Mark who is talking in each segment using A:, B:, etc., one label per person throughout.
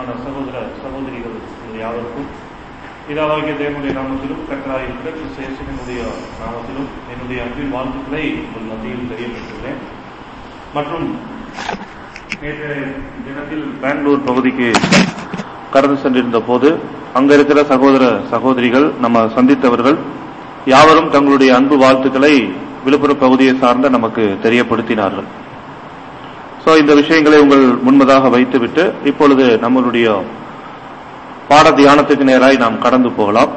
A: பிரியமான சகோதர சகோதரிகள் யாவருக்கும் பிதாவாகிய தேவனுடைய நாமத்திலும் கற்றாய் இருக்கிற சேஷனுடைய நாமத்திலும் என்னுடைய அன்பின் வாழ்த்துக்களை உங்கள் மத்தியில் தெரியப்பட்டுள்ளேன் மற்றும் நேற்றைய தினத்தில் பெங்களூர் பகுதிக்கு கடந்து சென்றிருந்த போது அங்க இருக்கிற சகோதர சகோதரிகள் நம்ம சந்தித்தவர்கள் யாவரும் தங்களுடைய அன்பு வாழ்த்துக்களை விழுப்புரம் பகுதியை சார்ந்த நமக்கு தெரியப்படுத்தினார்கள் சோ இந்த விஷயங்களை உங்கள் முன்பதாக வைத்துவிட்டு இப்பொழுது நம்மளுடைய பாட தியானத்துக்கு நேராய் நாம் கடந்து போகலாம்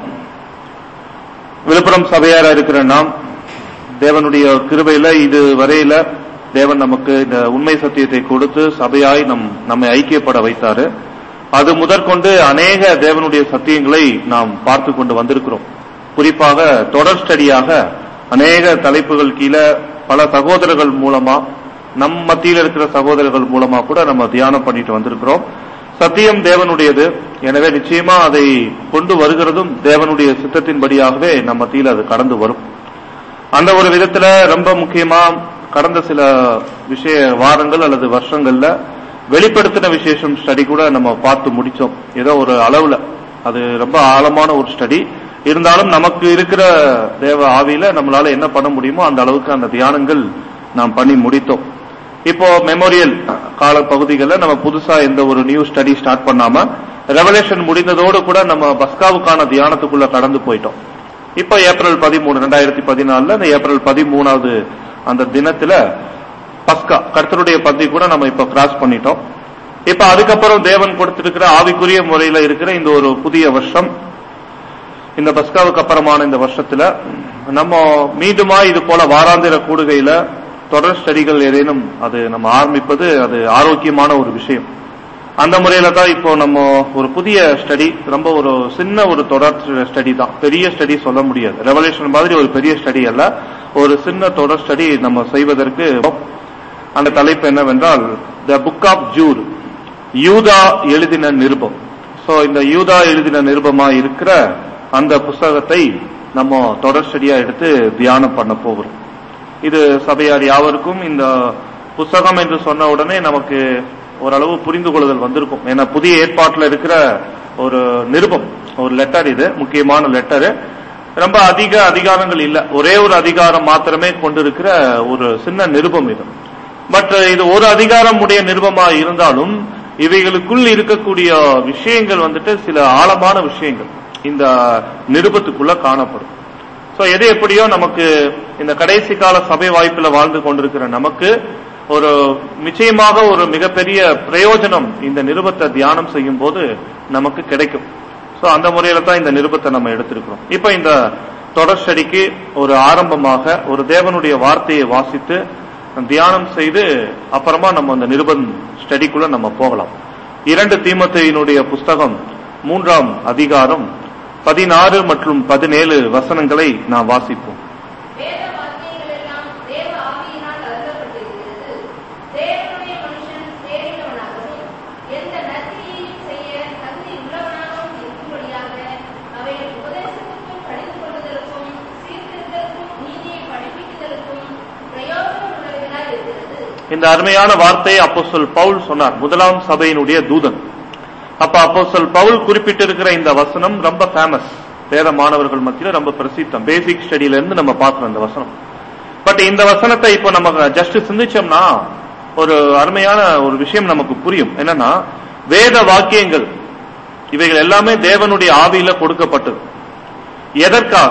A: விழுப்புரம் சபையாரா இருக்கிற நாம் தேவனுடைய கிருபையில இது வரையில தேவன் நமக்கு இந்த உண்மை சத்தியத்தை கொடுத்து சபையாய் நம் நம்மை ஐக்கியப்பட வைத்தாரு அது முதற்கொண்டு அநேக தேவனுடைய சத்தியங்களை நாம் பார்த்து கொண்டு வந்திருக்கிறோம் குறிப்பாக தொடர் ஸ்டடியாக அநேக தலைப்புகள் கீழே பல சகோதரர்கள் மூலமா நம் மத்தியில் இருக்கிற சகோதரர்கள் மூலமா கூட நம்ம தியானம் பண்ணிட்டு வந்திருக்கிறோம் சத்தியம் தேவனுடையது எனவே நிச்சயமா அதை கொண்டு வருகிறதும் தேவனுடைய சித்தத்தின்படியாகவே நம் மத்தியில் அது கடந்து வரும் அந்த ஒரு விதத்துல ரொம்ப முக்கியமா கடந்த சில விஷய வாரங்கள் அல்லது வருஷங்கள்ல வெளிப்படுத்தின விசேஷம் ஸ்டடி கூட நம்ம பார்த்து முடிச்சோம் ஏதோ ஒரு அளவுல அது ரொம்ப ஆழமான ஒரு ஸ்டடி இருந்தாலும் நமக்கு இருக்கிற தேவ ஆவியில நம்மளால என்ன பண்ண முடியுமோ அந்த அளவுக்கு அந்த தியானங்கள் நாம் பண்ணி முடித்தோம் இப்போ மெமோரியல் கால பகுதிகளில் நம்ம புதுசா எந்த ஒரு நியூ ஸ்டடி ஸ்டார்ட் பண்ணாம ரெவலேஷன் முடிந்ததோடு கூட நம்ம பஸ்காவுக்கான தியானத்துக்குள்ள கடந்து போயிட்டோம் இப்போ ஏப்ரல் பதிமூணு ரெண்டாயிரத்தி பதினாலுல இந்த ஏப்ரல் பதிமூணாவது அந்த தினத்துல பஸ்கா கர்த்தருடைய பந்தி கூட நம்ம இப்ப கிராஸ் பண்ணிட்டோம் இப்ப அதுக்கப்புறம் தேவன் கொடுத்திருக்கிற ஆவிக்குரிய முறையில இருக்கிற இந்த ஒரு புதிய வருஷம் இந்த பஸ்காவுக்கு அப்புறமான இந்த வருஷத்துல நம்ம மீண்டுமா இது போல வாராந்திர கூடுகையில தொடர் ஸ்டடிகள் ஏதேனும் அது நம்ம ஆரம்பிப்பது அது ஆரோக்கியமான ஒரு விஷயம் அந்த முறையில தான் இப்போ நம்ம ஒரு புதிய ஸ்டடி ரொம்ப ஒரு சின்ன ஒரு தொடர் ஸ்டடி தான் பெரிய ஸ்டடி சொல்ல முடியாது ரெவல்யூஷன் மாதிரி ஒரு பெரிய ஸ்டடி அல்ல ஒரு சின்ன தொடர் ஸ்டடி நம்ம செய்வதற்கு அந்த தலைப்பு என்னவென்றால் த புக் ஆஃப் ஜூர் யூதா எழுதின நிருபம் சோ இந்த யூதா எழுதின நிருபமா இருக்கிற அந்த புஸ்தகத்தை நம்ம தொடர் ஸ்டடியா எடுத்து தியானம் பண்ண போகிறோம் இது சபையார் யாவருக்கும் இந்த புஸ்தகம் என்று சொன்ன உடனே நமக்கு ஓரளவு புரிந்து கொள்ளுதல் வந்திருக்கும் ஏன்னா புதிய ஏற்பாட்டில் இருக்கிற ஒரு நிருபம் ஒரு லெட்டர் இது முக்கியமான லெட்டரு ரொம்ப அதிக அதிகாரங்கள் இல்ல ஒரே ஒரு அதிகாரம் மாத்திரமே கொண்டிருக்கிற ஒரு சின்ன நிருபம் இது பட் இது ஒரு அதிகாரம் உடைய நிருபமா இருந்தாலும் இவைகளுக்குள் இருக்கக்கூடிய விஷயங்கள் வந்துட்டு சில ஆழமான விஷயங்கள் இந்த நிருபத்துக்குள்ள காணப்படும் சோ எது எப்படியோ நமக்கு இந்த கடைசி கால சபை வாய்ப்புல வாழ்ந்து கொண்டிருக்கிற நமக்கு ஒரு நிச்சயமாக ஒரு மிகப்பெரிய பிரயோஜனம் இந்த நிருபத்தை தியானம் செய்யும் போது நமக்கு கிடைக்கும் சோ அந்த முறையில தான் இந்த நிருபத்தை நம்ம எடுத்திருக்கிறோம் இப்ப இந்த தொடர் ஸ்டடிக்கு ஒரு ஆரம்பமாக ஒரு தேவனுடைய வார்த்தையை வாசித்து தியானம் செய்து அப்புறமா நம்ம அந்த நிருபம் ஸ்டடிக்குள்ள நம்ம போகலாம் இரண்டு தீமத்தையினுடைய புஸ்தகம் மூன்றாம் அதிகாரம் பதினாறு மற்றும் பதினேழு வசனங்களை நாம் வாசிப்போம்
B: வேத வாக்கியங்கள் எல்லாம் தேவ ஆவியினால் அருளப்பட்டிருக்கிறது தேவனுடைய மனுஷன் தேறினவனாகவும் எந்த நற்கிரியையும் செய்ய தகுதி உள்ளவனாகவும் இருக்கும்படியாக அவைகள் உபதேசத்துக்கும் கடிந்து கொள்வதற்கும் சீர்திருத்தலுக்கும் நீதியை படிப்பிக்குதலுக்கும் பிரயோஜனம் உள்ளவைகளாய் இருக்கிறது
A: இந்த அருமையான வார்த்தையை அப்போஸ்தலர் பவுல் சொன்னார் முதலாம் சபையினுடைய தூதன் அப்ப அப்போஸ்தலர் பவுல் குறிப்பிட்டிருக்கிற இந்த வசனம் ரொம்ப ஃபேமஸ் வேத மாணவர்கள் மத்தியில ரொம்ப பிரசித்தம் பேசிக் ஸ்டடியில இருந்து நம்ம பார்க்கிறோம் இந்த வசனம் பட் இந்த வசனத்தை இப்போ நம்ம ஜஸ்ட் சிந்திச்சோம்னா ஒரு அருமையான ஒரு விஷயம் நமக்கு புரியும் என்னன்னா வேத வாக்கியங்கள் இவைகள் எல்லாமே தேவனுடைய ஆவியில கொடுக்கப்பட்டது எதற்காக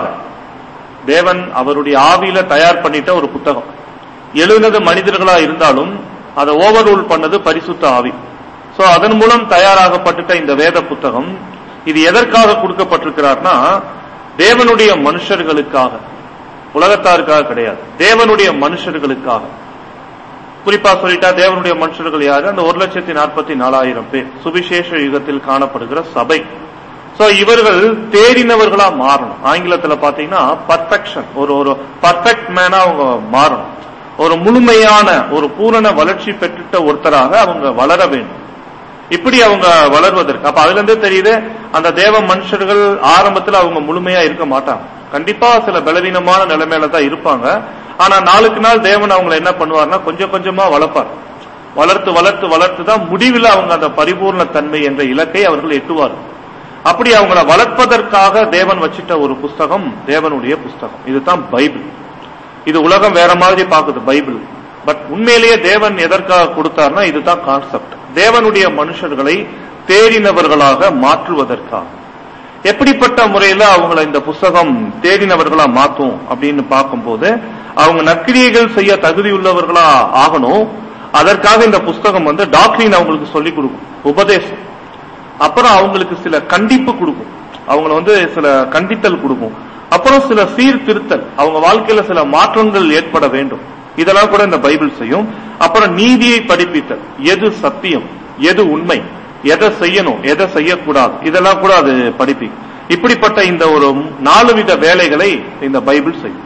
A: தேவன் அவருடைய ஆவியில தயார் பண்ணிட்ட ஒரு புத்தகம் எழுதினது மனிதர்களா இருந்தாலும் அதை ஓவர் ரூல் பண்ணது பரிசுத்த ஆவி சோ அதன் மூலம் தயாராகப்பட்டுட்ட இந்த வேத புத்தகம் இது எதற்காக கொடுக்கப்பட்டிருக்கிறார்னா தேவனுடைய மனுஷர்களுக்காக உலகத்தாருக்காக கிடையாது தேவனுடைய மனுஷர்களுக்காக குறிப்பா சொல்லிட்டா தேவனுடைய மனுஷர்கள் யாரு அந்த ஒரு லட்சத்தி நாற்பத்தி நாலாயிரம் பேர் சுவிசேஷ யுகத்தில் காணப்படுகிற சபை சோ இவர்கள் தேறினவர்களா மாறணும் ஆங்கிலத்துல பாத்தீங்கன்னா பர்ஃபெக்ஷன் ஒரு ஒரு பர்ஃபெக்ட் மேனா அவங்க மாறணும் ஒரு முழுமையான ஒரு பூரண வளர்ச்சி பெற்றுட்ட ஒருத்தராக அவங்க வளர வேண்டும் இப்படி அவங்க வளர்வதற்கு அப்ப அதுல இருந்தே தெரியுது அந்த தேவ மனுஷர்கள் ஆரம்பத்துல அவங்க முழுமையா இருக்க மாட்டாங்க கண்டிப்பா சில பலவீனமான நிலைமையில தான் இருப்பாங்க ஆனா நாளுக்கு நாள் தேவன் அவங்களை என்ன பண்ணுவார்னா கொஞ்சம் கொஞ்சமா வளர்ப்பார் வளர்த்து வளர்த்து வளர்த்து தான் முடிவில் அவங்க அந்த பரிபூர்ண தன்மை என்ற இலக்கை அவர்கள் எட்டுவார்கள் அப்படி அவங்கள வளர்ப்பதற்காக தேவன் வச்சிட்ட ஒரு புஸ்தகம் தேவனுடைய புஸ்தகம் இதுதான் பைபிள் இது உலகம் வேற மாதிரி பாக்குது பைபிள் பட் உண்மையிலேயே தேவன் எதற்காக கொடுத்தார்னா இதுதான் கான்செப்ட் தேவனுடைய மனுஷர்களை தேறினவர்களாக மாற்றுவதற்காக எப்படிப்பட்ட முறையில அவங்கள இந்த புஸ்தகம் தேடினவர்களா மாத்தும் அப்படின்னு பார்க்கும்போது அவங்க நற்கிரியைகள் செய்ய தகுதியுள்ளவர்களா ஆகணும் அதற்காக இந்த புஸ்தகம் வந்து டாக்டரின் அவங்களுக்கு சொல்லிக் கொடுக்கும் உபதேசம் அப்புறம் அவங்களுக்கு சில கண்டிப்பு கொடுக்கும் அவங்கள வந்து சில கண்டித்தல் கொடுக்கும் அப்புறம் சில சீர்திருத்தல் அவங்க வாழ்க்கையில சில மாற்றங்கள் ஏற்பட வேண்டும் இதெல்லாம் கூட இந்த பைபிள் செய்யும் அப்புறம் நீதியை படிப்பித்தல் எது சத்தியம் எது உண்மை எதை செய்யணும் எதை செய்யக்கூடாது இதெல்லாம் கூட அது படிப்பி இப்படிப்பட்ட இந்த ஒரு நாலு வித வேலைகளை இந்த பைபிள் செய்யும்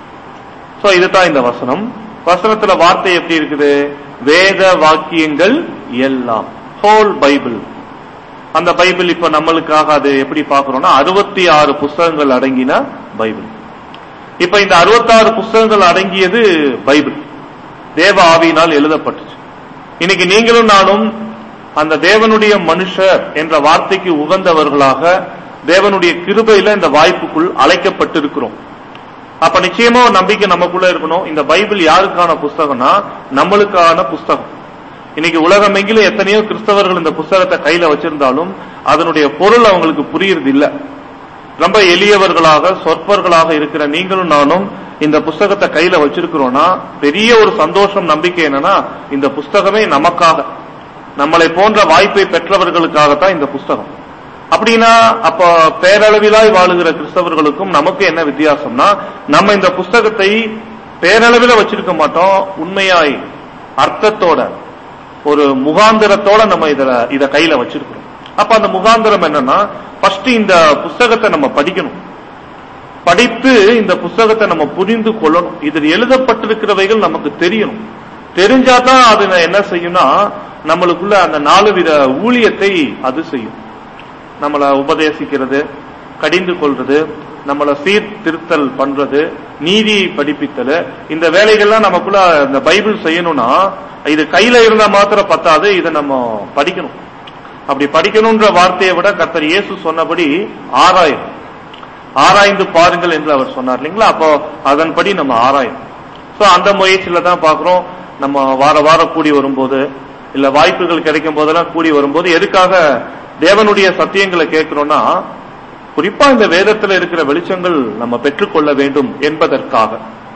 A: சோ இதுதான் இந்த வசனம் வசனத்துல வார்த்தை எப்படி இருக்குது வேத வாக்கியங்கள் எல்லாம் ஹோல் பைபிள் அந்த பைபிள் இப்ப நம்மளுக்காக அது எப்படி பாக்குறோம்னா அறுபத்தி ஆறு புஸ்தகங்கள் அடங்கின பைபிள் இப்ப இந்த அறுபத்தாறு புஸ்தகங்கள் அடங்கியது பைபிள் தேவ ஆவியினால் எழுதப்பட்டுச்சு இன்னைக்கு நீங்களும் நானும் அந்த தேவனுடைய மனுஷர் என்ற வார்த்தைக்கு உகந்தவர்களாக தேவனுடைய கிருபையில இந்த வாய்ப்புக்குள் அழைக்கப்பட்டிருக்கிறோம் அப்ப நிச்சயமா ஒரு நம்பிக்கை நமக்குள்ள இருக்கணும் இந்த பைபிள் யாருக்கான புஸ்தகம்னா நம்மளுக்கான புஸ்தகம் இன்னைக்கு உலகம் எங்கிலும் எத்தனையோ கிறிஸ்தவர்கள் இந்த புஸ்தகத்தை கையில வச்சிருந்தாலும் அதனுடைய பொருள் அவங்களுக்கு புரியுறது இல்ல ரொம்ப எளியவர்களாக சொற்பர்களாக இருக்கிற நீங்களும் நானும் இந்த புஸ்தகத்தை கையில வச்சிருக்கிறோம்னா பெரிய ஒரு சந்தோஷம் நம்பிக்கை என்னன்னா இந்த புஸ்தகமே நமக்காக நம்மளை போன்ற வாய்ப்பை பெற்றவர்களுக்காகத்தான் இந்த புஸ்தகம் அப்படின்னா அப்ப பேரளவிலாய் வாழுகிற கிறிஸ்தவர்களுக்கும் நமக்கு என்ன வித்தியாசம்னா நம்ம இந்த புஸ்தகத்தை பேரளவில் வச்சிருக்க மாட்டோம் உண்மையாய் அர்த்தத்தோட ஒரு முகாந்திரத்தோட நம்ம இத இத கையில வச்சிருக்கிறோம் அப்ப அந்த முகாந்திரம் என்னன்னா ஃபர்ஸ்ட் இந்த புஸ்தகத்தை நம்ம படிக்கணும் படித்து இந்த புஸ்தகத்தை நம்ம புரிந்து கொள்ளணும் இதில் எழுதப்பட்டிருக்கிறவைகள் நமக்கு தெரியணும் தெரிஞ்சாதான் அது என்ன செய்யும்னா நம்மளுக்குள்ள அந்த நாலு வித ஊழியத்தை அது செய்யும் நம்மளை உபதேசிக்கிறது கடிந்து கொள்றது நம்மளை சீர்திருத்தல் பண்றது நீதியை படிப்பித்தல் இந்த வேலைகள்லாம் நமக்குள்ள இந்த பைபிள் செய்யணும்னா இது கையில இருந்தா மாத்திரம் பத்தாது இதை நம்ம படிக்கணும் அப்படி படிக்கணும்ன்ற வார்த்தையை விட கர்த்தர் இயேசு சொன்னபடி ஆராயும் ஆராய்ந்து பாருங்கள் என்று அவர் சொன்னார் இல்லைங்களா அப்போ அதன்படி நம்ம ஆராயும் சோ அந்த முயற்சியில தான் பாக்குறோம் நம்ம வார வாரம் கூடி வரும்போது இல்ல வாய்ப்புகள் கிடைக்கும் போதெல்லாம் கூடி வரும்போது எதுக்காக தேவனுடைய சத்தியங்களை கேட்கிறோம்னா குறிப்பா இந்த வேதத்துல இருக்கிற வெளிச்சங்கள் நம்ம பெற்றுக்கொள்ள வேண்டும் என்பதற்காக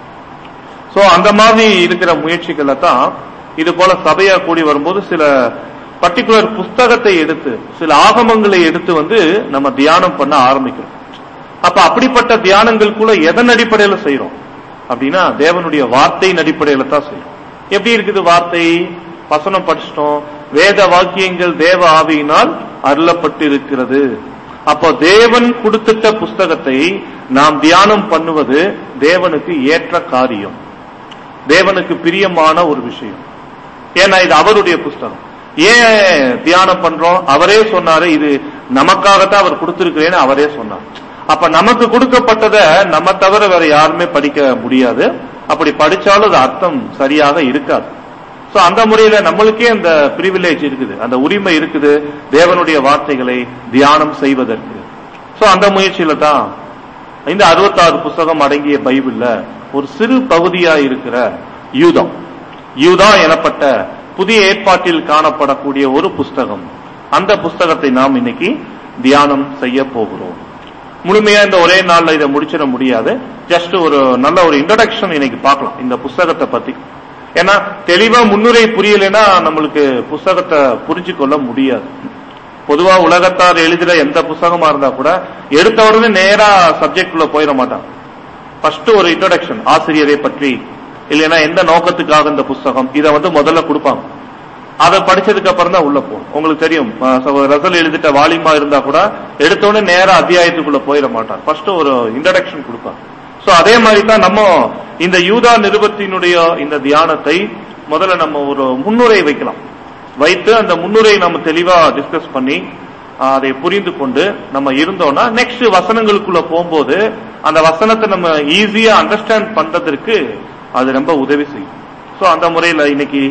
A: சோ அந்த மாதிரி இருக்கிற முயற்சிகளை தான் இது போல சபையா கூடி வரும்போது சில பர்டிகுலர் புஸ்தகத்தை எடுத்து சில ஆகமங்களை எடுத்து வந்து நம்ம தியானம் பண்ண ஆரம்பிக்கிறோம் அப்ப அப்படிப்பட்ட தியானங்களுக்குள்ள எதன் அடிப்படையில செய்யறோம் அப்படின்னா தேவனுடைய வார்த்தையின் அடிப்படையில தான் செய்யறோம் எப்படி இருக்குது வார்த்தை வசனம் படிச்சிட்டோம் வேத வாக்கியங்கள் தேவ ஆவியினால் அருளப்பட்டிருக்கிறது அப்போ தேவன் கொடுத்துட்ட புஸ்தகத்தை நாம் தியானம் பண்ணுவது தேவனுக்கு ஏற்ற காரியம் தேவனுக்கு பிரியமான ஒரு விஷயம் ஏன்னா இது அவருடைய புஸ்தகம் ஏன் தியானம் பண்றோம் அவரே சொன்னாரு இது நமக்காகத்தான் அவர் கொடுத்திருக்கிறேன்னு அவரே சொன்னார் அப்ப நமக்கு கொடுக்கப்பட்டதை நம்ம தவிர வேற யாருமே படிக்க முடியாது அப்படி படிச்சாலும் அது அர்த்தம் சரியாக இருக்காது சோ அந்த முறையில நம்மளுக்கே அந்த பிரிவிலேஜ் இருக்குது அந்த உரிமை இருக்குது தேவனுடைய வார்த்தைகளை தியானம் செய்வதற்கு சோ அந்த முயற்சியில தான் இந்த அறுபத்தாறு புஸ்தகம் அடங்கிய பைபிள்ல ஒரு சிறு பகுதியா இருக்கிற யூதம் யூதா எனப்பட்ட புதிய ஏற்பாட்டில் காணப்படக்கூடிய ஒரு புஸ்தகம் அந்த புஸ்தகத்தை நாம் இன்னைக்கு தியானம் செய்ய போகிறோம் முழுமையா இந்த ஒரே நாள்ல இதை முடிச்சிட முடியாது ஜஸ்ட் ஒரு நல்ல ஒரு இன்ட்ரடக்ஷன் இன்னைக்கு பார்க்கலாம் இந்த புஸ்தகத்தை பத்தி ஏன்னா தெளிவா முன்னுரை புரியலைன்னா நம்மளுக்கு புஸ்தகத்தை புரிஞ்சு கொள்ள முடியாது பொதுவா உலகத்தார் எழுதுற எந்த புஸ்தகமா இருந்தா கூட எடுத்த உடனே நேரா சப்ஜெக்ட் உள்ள போயிட மாட்டான் ஃபர்ஸ்ட் ஒரு இன்ட்ரடக்ஷன் ஆசிரியரை பற்றி இல்லைன்னா எந்த நோக்கத்துக்காக இந்த புஸ்தகம் இதை வந்து முதல்ல கொடுப்பாங்க அதை படிச்சதுக்கு அப்புறம் தான் உள்ள போகும் உங்களுக்கு தெரியும் ரசல் எழுதிட்ட வாலிமா இருந்தா கூட எடுத்தோடனே நேரா அத்தியாயத்துக்குள்ள போயிட மாட்டான் ஃபர்ஸ்ட் ஒரு இன்ட்ரடக்ஷன் கொடுப்பாங்க சோ அதே மாதிரி தான் நம்ம இந்த யூதா நிருபத்தினுடைய இந்த தியானத்தை முதல்ல நம்ம ஒரு முன்னுரை வைக்கலாம் வைத்து அந்த முன்னுரை நம்ம தெளிவா டிஸ்கஸ் பண்ணி அதை புரிந்து கொண்டு நம்ம இருந்தோம்னா நெக்ஸ்ட் வசனங்களுக்குள்ள போகும்போது அந்த வசனத்தை நம்ம ஈஸியா அண்டர்ஸ்டாண்ட் பண்றதற்கு அது ரொம்ப உதவி செய்யும் சோ அந்த முறையில இன்னைக்கு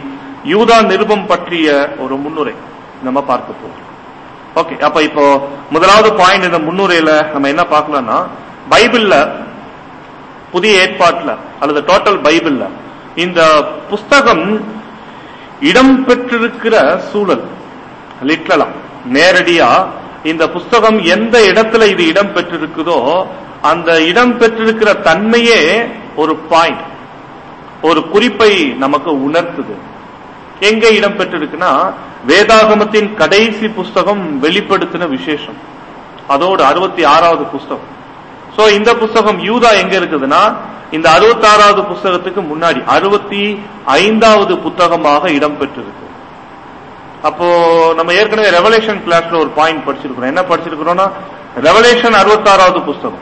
A: யூதா நிருபம் பற்றிய ஒரு முன்னுரை நம்ம பார்க்க போறோம் ஓகே அப்ப இப்போ முதலாவது பாயிண்ட் இந்த முன்னுரையில நம்ம என்ன பார்க்கலாம்னா பைபிள்ல புதிய ஏற்பாட்டுல அல்லது டோட்டல் பைபிள்ல இந்த புஸ்தகம் இடம் பெற்றிருக்கிற சூழல் லிட்ரலா நேரடியா இந்த புஸ்தகம் எந்த இடத்துல இது இடம் பெற்றிருக்குதோ அந்த இடம் பெற்றிருக்கிற தன்மையே ஒரு பாயிண்ட் ஒரு குறிப்பை நமக்கு உணர்த்துது எங்க இடம் பெற்றிருக்குன்னா வேதாகமத்தின் கடைசி புஸ்தகம் வெளிப்படுத்தின விசேஷம் அதோடு அறுபத்தி ஆறாவது புஸ்தகம் சோ இந்த புஸ்தகம் யூதா எங்க இருக்குதுன்னா இந்த அறுபத்தி ஆறாவது புஸ்தகத்துக்கு முன்னாடி அறுபத்தி ஐந்தாவது புத்தகமாக இடம் பெற்றிருக்கு அப்போ நம்ம ஏற்கனவே ரெவலேஷன் கிளாஸ்ல ஒரு பாயிண்ட் படிச்சிருக்கிறோம் என்ன படிச்சிருக்கிறோம்னா ரெவலேஷன் அறுபத்தாறாவது புஸ்தகம்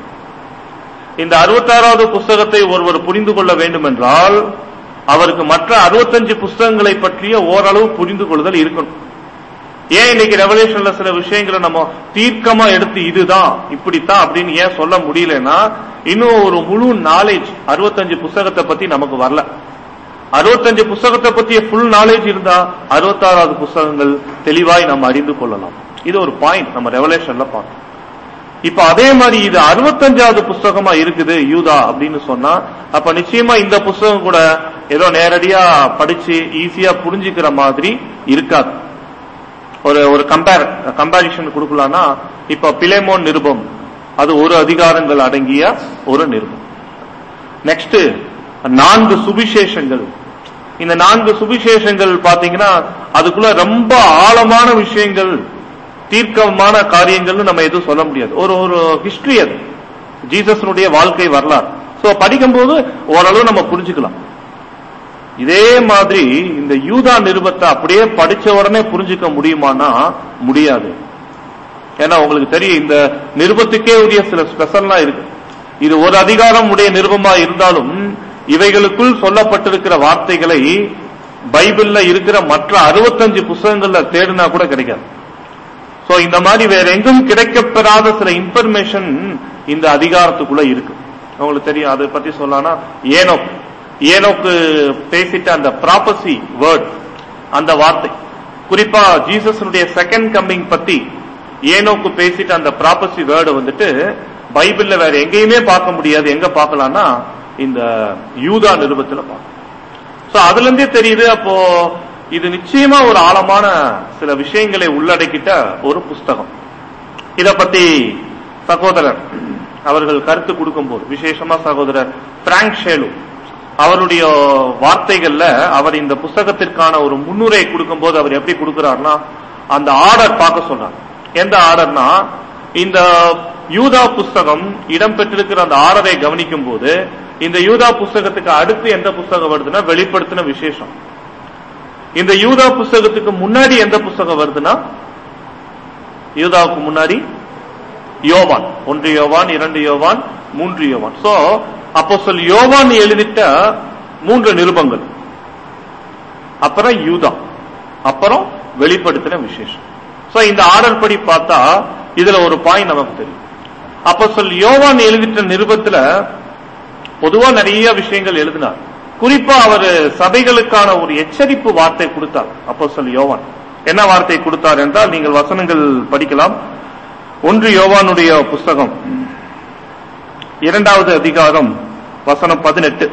A: இந்த அறுபத்தாறாவது புஸ்தகத்தை ஒருவர் புரிந்து கொள்ள வேண்டும் என்றால் அவருக்கு மற்ற அறுபத்தஞ்சு புஸ்தகங்களை பற்றிய ஓரளவு புரிந்து கொள்ளுதல் இருக்கணும் ஏன் இன்னைக்கு ரெவலேஷன்ல சில விஷயங்களை நம்ம தீர்க்கமா எடுத்து இதுதான் இப்படித்தான் அப்படின்னு ஏன் சொல்ல முடியலன்னா இன்னும் ஒரு முழு நாலேஜ் அறுபத்தஞ்சு புஸ்தகத்தை பத்தி நமக்கு வரல அறுபத்தஞ்சு புஸ்தகத்தை பத்திய ஃபுல் நாலேஜ் இருந்தா அறுபத்தாறாவது புஸ்தகங்கள் தெளிவாய் நம்ம அறிந்து கொள்ளலாம் இது ஒரு பாயிண்ட் நம்ம ரெவலேஷன்ல பார்த்தோம் இப்ப அதே மாதிரி இது அறுபத்தஞ்சாவது புஸ்தகமா இருக்குது யூதா அப்படின்னு சொன்னா அப்ப நிச்சயமா இந்த புஸ்தகம் கூட ஏதோ நேரடியா படிச்சு ஈஸியா புரிஞ்சுக்கிற மாதிரி இருக்காது ஒரு ஒரு கம்பேர் கம்பாரிஷன் கொடுக்கலாம்னா இப்ப பிலேமோன் நிருபம் அது ஒரு அதிகாரங்கள் அடங்கிய ஒரு நிருபம் நெக்ஸ்ட் நான்கு சுவிசேஷங்கள் இந்த நான்கு சுவிசேஷங்கள் பாத்தீங்கன்னா அதுக்குள்ள ரொம்ப ஆழமான விஷயங்கள் தீர்க்கமான காரியங்கள்னு நம்ம எதுவும் சொல்ல முடியாது ஒரு ஒரு ஹிஸ்டரி அது ஜீசஸனுடைய வாழ்க்கை வரலாறு சோ படிக்கும்போது ஓரளவு நம்ம புரிஞ்சுக்கலாம் இதே மாதிரி இந்த யூதா நிருபத்தை அப்படியே படிச்ச உடனே புரிஞ்சுக்க முடியுமானா முடியாது ஏன்னா உங்களுக்கு தெரியும் இந்த நிருபத்துக்கே உரிய சில ஸ்பெஷல்லாம் இருக்கு இது ஒரு அதிகாரம் உடைய நிருபமா இருந்தாலும் இவைகளுக்குள் சொல்லப்பட்டிருக்கிற வார்த்தைகளை பைபிள்ல இருக்கிற மற்ற அறுபத்தஞ்சு புஸ்தகங்கள்ல தேடினா கூட கிடைக்காது சோ இந்த மாதிரி வேற எங்கும் கிடைக்கப்பெறாத சில இன்ஃபர்மேஷன் இந்த அதிகாரத்துக்குள்ள இருக்கு உங்களுக்கு தெரியும் அதை பத்தி சொல்லலாம்னா ஏனோக் ஏனோக்கு பேசிட்ட அந்த ப்ராபசி வேர்ட் அந்த வார்த்தை குறிப்பா ஜீசஸனுடைய செகண்ட் கம்மிங் பத்தி ஏனோக்கு பேசிட்ட அந்த ப்ராபசி வேர்டு வந்துட்டு பைபிள்ல வேற எங்கேயுமே பார்க்க முடியாது எங்க பார்க்கலாம்னா இந்த யூதா நிருபத்துல பார்க்கலாம் சோ அதுல இருந்தே தெரியுது அப்போ இது நிச்சயமா ஒரு ஆழமான சில விஷயங்களை உள்ளடக்கிட்ட ஒரு புஸ்தகம் இத பத்தி சகோதரர் அவர்கள் கருத்து கொடுக்கும்போது விசேஷமா சகோதரர் பிராங்க் ஷேலு அவருடைய வார்த்தைகள்ல அவர் இந்த புஸ்தகத்திற்கான ஒரு முன்னுரை கொடுக்கும்போது அவர் எப்படி கொடுக்கிறார்னா அந்த ஆர்டர் பார்க்க சொல்றார் எந்த ஆர்டர்னா இந்த யூதா புஸ்தகம் இடம்பெற்றிருக்கிற அந்த ஆர்டரை கவனிக்கும் போது இந்த யூதா புஸ்தகத்துக்கு அடுத்து எந்த புஸ்தகம் வருதுன்னா வெளிப்படுத்தின விசேஷம் இந்த யூதா புஸ்தகத்துக்கு முன்னாடி எந்த புஸ்தகம் வருதுன்னா யூதாவுக்கு முன்னாடி யோவான் ஒன்று யோவான் இரண்டு யோவான் மூன்று யோவான் சோ அப்போ சொல் யோவான் எழுதிட்ட மூன்று நிருபங்கள் அப்புறம் யூதா அப்புறம் வெளிப்படுத்தின விசேஷம் சோ இந்த ஆர்டர் படி பார்த்தா இதுல ஒரு பாயிண்ட் நமக்கு தெரியும் அப்போ சொல் யோவான் எழுதிட்ட நிருபத்துல பொதுவா நிறைய விஷயங்கள் எழுதினார் குறிப்பா அவர் சபைகளுக்கான ஒரு எச்சரிப்பு வார்த்தை கொடுத்தார் அப்போ சொல் யோவான் என்ன வார்த்தை கொடுத்தார் என்றால் நீங்கள் வசனங்கள் படிக்கலாம் ஒன்று யோவானுடைய புஸ்தகம் இரண்டாவது அதிகாரம் வசனம் பதினெட்டு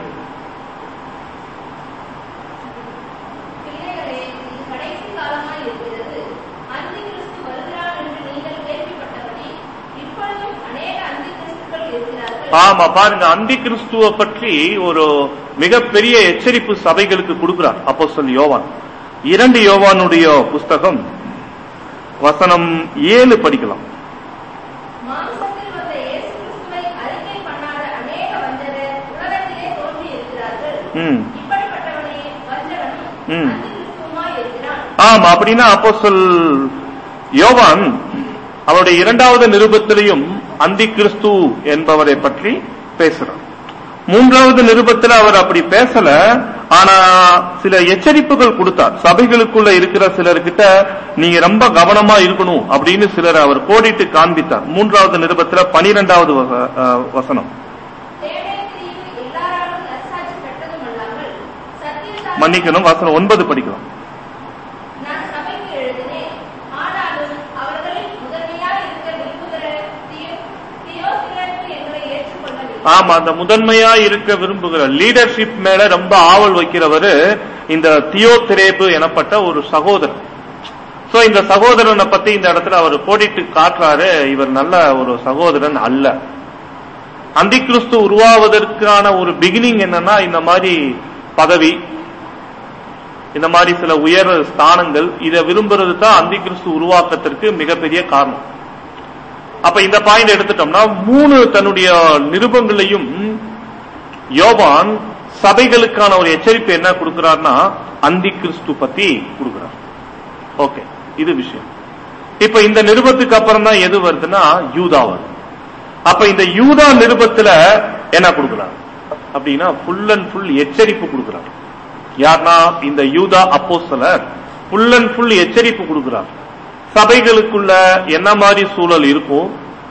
B: பிள்ளைகளே, இது கடைசி காலமாய் இருக்கிறது. அந்திகிறிஸ்து வருகிறார் என்று நீங்கள் கேள்விப்பட்டபடி, இப்பொழுதும் அநேக அந்திகிறிஸ்துக்கள் இருக்கிறார்கள்.
A: ஆமா பாருங்க அந்தி கிறிஸ்துவ பற்றி ஒரு மிகப்பெரிய எச்சரிப்பு சபைகளுக்கு கொடுக்கிறார் அப்போ சொல் யோவான் இரண்டு யோவானுடைய புஸ்தகம் வசனம் ஏழு படிக்கலாம்
B: மாம்சத்தில் வந்த இயேசு கிறிஸ்துவை அறிக்கை பண்ணாத அநேக வஞ்சகர் உலகத்திலே தோன்றியிருக்கிறார்கள்.
A: ம்
B: இப்படிப்பட்டவனே வஞ்சகனும்
A: ம்.
B: அந்திகிறிஸ்துவுமாய் இருக்கிறான்.
A: ஆமா அப்படின்னா அப்போ சொல் யோவான் அவருடைய இரண்டாவது நிருபத்திலையும் அந்தி கிறிஸ்து என்பவரை பற்றி பேசுறார் மூன்றாவது நிருபத்தில் அவர் அப்படி பேசல ஆனா சில எச்சரிப்புகள் கொடுத்தார் சபைகளுக்குள்ள இருக்கிற சிலர்கிட்ட நீங்க ரொம்ப கவனமா இருக்கணும் அப்படின்னு சிலர் அவர் கோடிட்டு காண்பித்தார் மூன்றாவது நிருபத்துல பனிரெண்டாவது வச- அஹ், வசனம்
B: தேவனுக்கு எல்லாராலும் நற்சாட்சி பெற்றதுமல்லாமல், சத்தியத்தால்
A: மன்னிக்கணும் வசனம் ஒன்பது படிக்கலாம் ஆமா அந்த முதன்மையா இருக்க விரும்புகிற லீடர்ஷிப் மேல ரொம்ப ஆவல் வைக்கிறவரு இந்த தியோதிரேபு எனப்பட்ட ஒரு சகோதரர் சோ இந்த சகோதரனை பத்தி இந்த இடத்துல அவர் கோடிட்டு காட்டுறாரு இவர் நல்ல ஒரு சகோதரன் அல்ல அந்திகிறிஸ்து உருவாவதற்கான ஒரு பிகினிங் என்னன்னா இந்த மாதிரி பதவி இந்த மாதிரி சில உயர் ஸ்தானங்கள் இதை விரும்புறது தான் அந்திகிறிஸ்து உருவாக்கத்திற்கு மிகப்பெரிய காரணம் அப்ப இந்த பாயிண்ட் எடுத்துட்டோம்னா மூணு தன்னுடைய நிருபங்களையும் யோவான் சபைகளுக்கான ஒரு எச்சரிப்பு என்ன கொடுக்கிறார்னா அந்தி கிறிஸ்து பத்தி கொடுக்கிறார் ஓகே இது விஷயம் இப்ப இந்த நிருபத்துக்கு அப்புறம் தான் எது வருதுன்னா யூதா வருது அப்ப இந்த யூதா நிருபத்துல என்ன கொடுக்கிறார் அப்படின்னா ஃபுல் அண்ட் ஃபுல் எச்சரிப்பு கொடுக்கிறார் யார்னா இந்த யூதா அப்போஸ்தலர் ஃபுல் அண்ட் ஃபுல் எச்சரிப்பு கொடுக்கிறார் சபைகளுக்குள்ள என்ன மாதிரி சூழல் இருக்கும்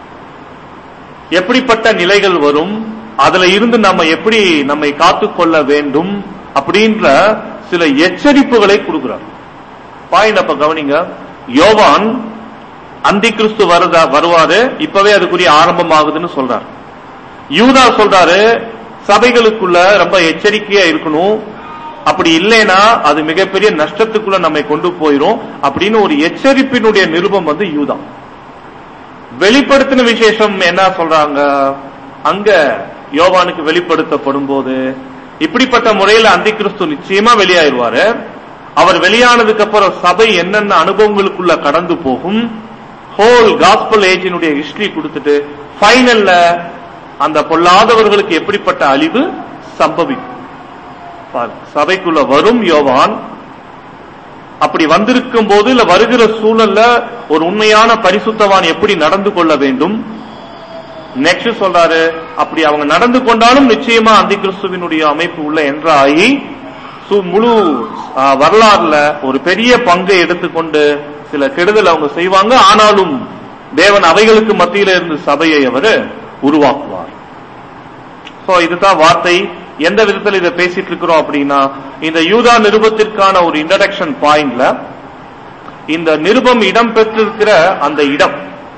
A: எப்படிப்பட்ட நிலைகள் வரும் அதுல இருந்து நம்ம எப்படி நம்மை காத்துக்கொள்ள வேண்டும் அப்படின்ற சில எச்சரிப்புகளை கொடுக்கிறார் பாயிண்ட் அப்ப கவனிங்க யோவான் அந்தி கிறிஸ்து வருதா வருவாரு இப்பவே அதுக்குரிய ஆரம்பமாகுதுன்னு சொல்றார் யூதா சொல்றாரு சபைகளுக்குள்ள ரொம்ப எச்சரிக்கையா இருக்கணும் அப்படி இல்லைன்னா அது மிகப்பெரிய நஷ்டத்துக்குள்ள நம்மை கொண்டு போயிரும் அப்படின்னு ஒரு எச்சரிப்பினுடைய நிருபம் வந்து யூதா வெளிப்படுத்தின விசேஷம் என்ன சொல்றாங்க அங்க யோவானுக்கு வெளிப்படுத்தப்படும் போது இப்படிப்பட்ட முறையில அந்தி கிறிஸ்து நிச்சயமா வெளியாயிருவாரு அவர் வெளியானதுக்கு அப்புறம் சபை என்னென்ன அனுபவங்களுக்குள்ள கடந்து போகும் ஹோல் காஸ்பல் ஏஜினுடைய ஹிஸ்டரி கொடுத்துட்டு ஃபைனல்ல அந்த பொல்லாதவர்களுக்கு எப்படிப்பட்ட அழிவு சம்பவிக்கும் பாரு, சபைக்குள்ள வரும் யோவான் அப்படி வந்திருக்கும் போது இல்ல வருகிற சூழல்ல ஒரு உண்மையான பரிசுத்தவான் எப்படி நடந்து கொள்ள வேண்டும் நெக்ஸ்ட் சொல்றாரு அப்படி அவங்க நடந்து கொண்டாலும் நிச்சயமா அந்தி கிறிஸ்துவினுடைய அமைப்பு உள்ள என்றாகி சு- முழு ஆ, வரலாறுல ஒரு பெரிய பங்கை எடுத்துக்கொண்டு சில கெடுதல் அவங்க செய்வாங்க ஆனாலும் தேவன் அவைகளுக்கு மத்தியில இருந்து சபையை அவர் உருவாக்குவார் சோ இதுதான் வார்த்தை எந்த விதத்தில் இதை பேசிட்டு இருக்கிறோம் அப்படின்னா இந்த யூதா நிருபத்திற்கான ஒரு இன்ட்ரடக்ஷன் பாயிண்ட்ல இந்த நிருபம் இடம் பெற்றிருக்கிற அந்த இடம்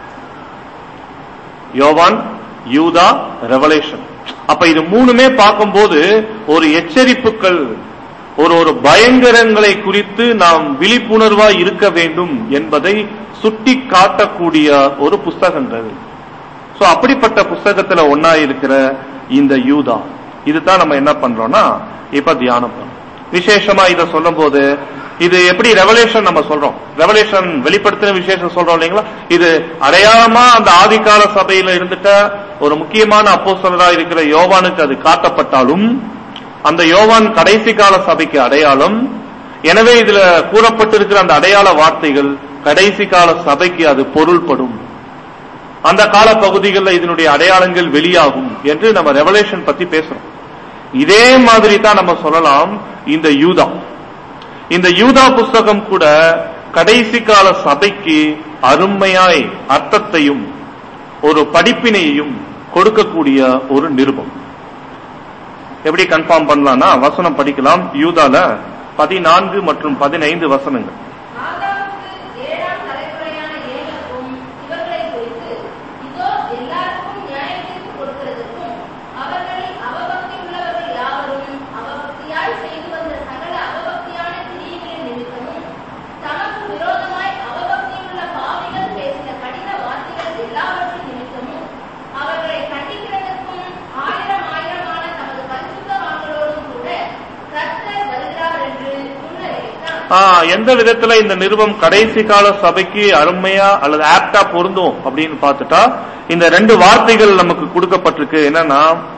A: யோவான் யூதா ரெவலேஷன் அப்ப இது மூணுமே பார்க்கும்போது ஒரு எச்சரிப்புகள் ஒரு ஒரு பயங்கரங்களை குறித்து நாம் விழிப்புணர்வா இருக்க வேண்டும் என்பதை சுட்டி காட்டக்கூடிய ஒரு புஸ்தகங்கள் சோ அப்படிப்பட்ட புஸ்தகத்துல ஒன்னா இருக்கிற இந்த யூதா இதுதான் நம்ம என்ன பண்றோம்னா இப்ப தியானம் பண்றோம் விசேஷமா இத சொல்லும் போது இது எப்படி ரெவலேஷன் நம்ம சொல்றோம் ரெவலேஷன் வெளிப்படுத்தின விசேஷம் சொல்றோம் இல்லைங்களா இது அடையாளமா அந்த ஆதிகால சபையில இருந்துட்ட ஒரு முக்கியமான அப்போஸ்தலரா இருக்கிற யோவானுக்கு அது காட்டப்பட்டாலும் அந்த யோவான் கடைசி கால சபைக்கு அடையாளம் எனவே இதுல கூறப்பட்டிருக்கிற அந்த அடையாள வார்த்தைகள் கடைசி கால சபைக்கு அது பொருள்படும் அந்த கால பகுதிகளில் இதனுடைய அடையாளங்கள் வெளியாகும் என்று நம்ம ரெவலேஷன் பத்தி பேசுறோம் இதே மாதிரி தான் நம்ம சொல்லலாம் இந்த யூதா இந்த யூதா புஸ்தகம் கூட கடைசி கால சபைக்கு அருமையாய் அர்த்தத்தையும் ஒரு படிப்பினையையும் கொடுக்கக்கூடிய ஒரு நிருபம் எப்படி கன்ஃபார்ம் பண்ணலாம்னா வசனம் படிக்கலாம் யூதால பதினான்கு மற்றும் பதினைந்து வசனங்கள்
B: ஆதாமுக்கு ஏழாம் தலைமுறையான ஏகத்துவம் இவர்களை குறித்து இதோ எல்லாருக்கும் நியாயத்தீர்ப்பு கொடுக்கிறதற்கும் அவர்களில் அவபக்தி உள்ளவர்கள் யாவரும் அவபக்தியால் செய்து வந்த சகல அவபக்தியான கிரியைகளின் நிமித்தமும் தமக்கு விரோதமாய் அவபக்தியுள்ள பாவிகள் பேசின கடின வார்த்தைகள் எல்லாவற்றின் நிமித்தமும் அவர்களை கண்டிக்கிறதற்கும் ஆயிரம் ஆயிரமான தமது பரிசுத்தவான்களோடும் கூட கர்த்தர் வருகிறார் என்று முன்னறிவித்தான்
A: ஆ, எந்த விதத்துல இந்த நிருபம் கடைசி கால சபைக்கு அருமையா அல்லது ஆப்டா பொருந்தும் அப்படின்னு பார்த்துட்டா இந்த ரெண்டு வார்த்தைகள் நமக்கு கொடுக்கப்பட்டிருக்கு என்னன்னா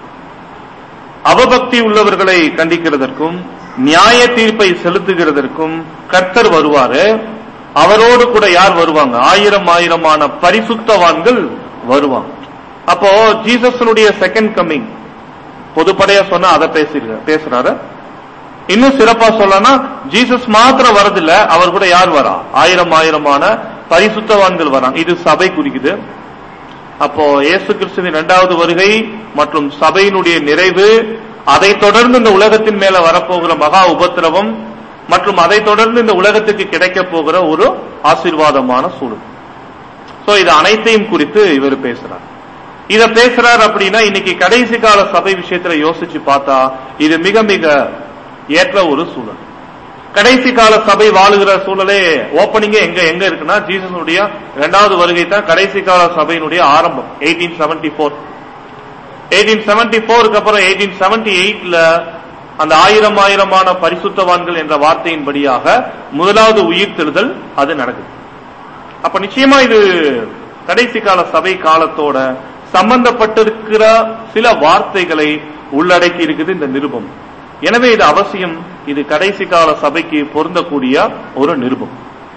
A: அவபக்தி உள்ளவர்களை கண்டிக்கிறதற்கும் நியாய தீர்ப்பை செலுத்துகிறதற்கும் கர்த்தர் வருவாரு அவரோடு கூட யார் வருவாங்க ஆயிரம் ஆயிரமான பரிசுத்தவான்கள் வருவாங்க அப்போ ஜீசஸனுடைய செகண்ட் கம்மிங் பொதுப்படையா சொன்னா அதை பேசிருக்க பேசுறாரு இன்னும் சிறப்பா சொல்லனா ஜீசஸ் மாத்திரம் வரதில்ல அவர் கூட யார் வரா ஆயிரம் ஆயிரமான பரிசுத்தவான்கள் வராங்க இது சபை குறிக்குது அப்போ இயேசு கிறிஸ்துவின் இரண்டாவது வருகை மற்றும் சபையினுடைய நிறைவு அதை தொடர்ந்து இந்த உலகத்தின் மேல வரப்போகிற மகா உபத்திரவம் மற்றும் அதை தொடர்ந்து இந்த உலகத்துக்கு கிடைக்க போகிற ஒரு ஆசீர்வாதமான சூழல் சோ இது அனைத்தையும் குறித்து இவர் பேசுறார் இத பேசுறாரு அப்படின்னா இன்னைக்கு கடைசி கால சபை விஷயத்துல யோசிச்சு பார்த்தா இது மிக மிக ஏற்ற ஒரு சூழல் கடைசி கால சபை வாழுகிற சூழலே ஓப்பனிங்கே எங்க எங்க இருக்குன்னா ஜீசஸுடைய இரண்டாவது வருகை தான் கடைசி கால சபையினுடைய ஆரம்பம் eighteen seventy four eighteen seventy போருக்கு அப்புறம் எயிட்டீன் செவன்டி எயிட்ல அந்த ஆயிரம் ஆயிரமான பரிசுத்தவான்கள் என்ற வார்த்தையின்படியாக முதலாவது உயிர்த்தெழுதல் அது நடக்குது அப்ப நிச்சயமா இது கடைசி கால சபை காலத்தோட சம்பந்தப்பட்டிருக்கிற சில வார்த்தைகளை உள்ளடக்கி இருக்குது இந்த நிருபம் எனவே இது அவசியம் இது கடைசி கால சபைக்கு பொருந்தக்கூடிய ஒரு நிருபம்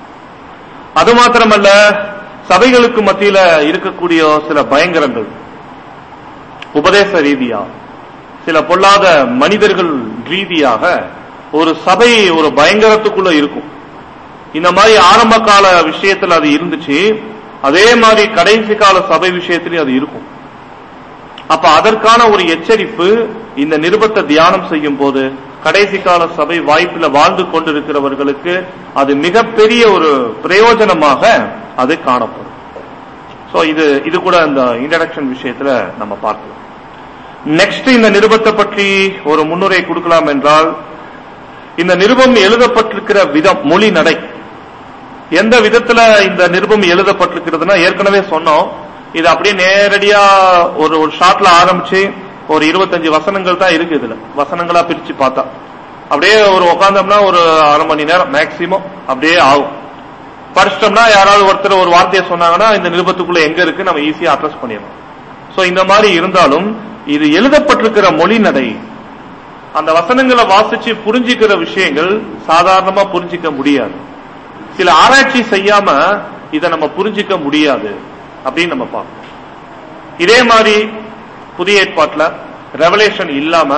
A: அது மாத்திரமல்ல சபைகளுக்கு மத்தியில இருக்கக்கூடிய சில பயங்கரங்கள் உபதேச ரீதியா சில பொல்லாத மனிதர்கள் ரீதியாக ஒரு சபை ஒரு பயங்கரத்துக்குள்ள இருக்கும் இந்த மாதிரி ஆரம்ப கால விஷயத்துல அது இருந்துச்சு அதே மாதிரி கடைசி கால சபை விஷயத்திலையும் அது இருக்கும் அப்ப அதற்கான ஒரு எச்சரிப்பு இந்த நிருபத்தை தியானம் செய்யும் போது கடைசி கால சபை வாய்ப்புல வாழ்ந்து கொண்டிருக்கிறவர்களுக்கு அது மிகப்பெரிய ஒரு பிரயோஜனமாக அது காணப்படும் சோ இது இது கூட இந்த இன்ட்ரடக்ஷன் விஷயத்துல நம்ம பார்க்கலாம் நெக்ஸ்ட் இந்த நிருபத்தை பற்றி ஒரு முன்னுரை கொடுக்கலாம் என்றால் இந்த நிருபம் எழுதப்பட்டிருக்கிற விதம் மொழி நடை எந்த விதத்துல இந்த நிருபம் எழுதப்பட்டிருக்கிறதுனா ஏற்கனவே சொன்னோம் இது அப்படியே நேரடியா ஒரு ஒரு ஷார்ட்ல ஆரம்பிச்சு ஒரு இருபத்தஞ்சு வசனங்கள் தான் இருக்கு இதுல வசனங்களா பிரிச்சு பார்த்தா அப்படியே ஒரு உட்காந்தோம்னா ஒரு அரை மணி நேரம் மேக்சிமம் அப்படியே ஆகும் படிச்சிட்டோம்னா யாராவது ஒருத்தர் ஒரு வார்த்தையை சொன்னாங்கன்னா இந்த நிருபத்துக்குள்ள எங்க இருக்கு நம்ம ஈஸியா அட்ரஸ் பண்ணிடலாம் சோ இந்த மாதிரி இருந்தாலும் இது எழுதப்பட்டிருக்கிற மொழி நடை அந்த வசனங்களை வாசிச்சு புரிஞ்சுக்கிற விஷயங்கள் சாதாரணமா புரிஞ்சிக்க முடியாது சில ஆராய்ச்சி செய்யாம இதை நம்ம புரிஞ்சிக்க முடியாது அப்படின்னு நம்ம பார்க்கணும் இதே மாதிரி புதிய ஏற்பாட்டுல ரெவலேஷன் இல்லாம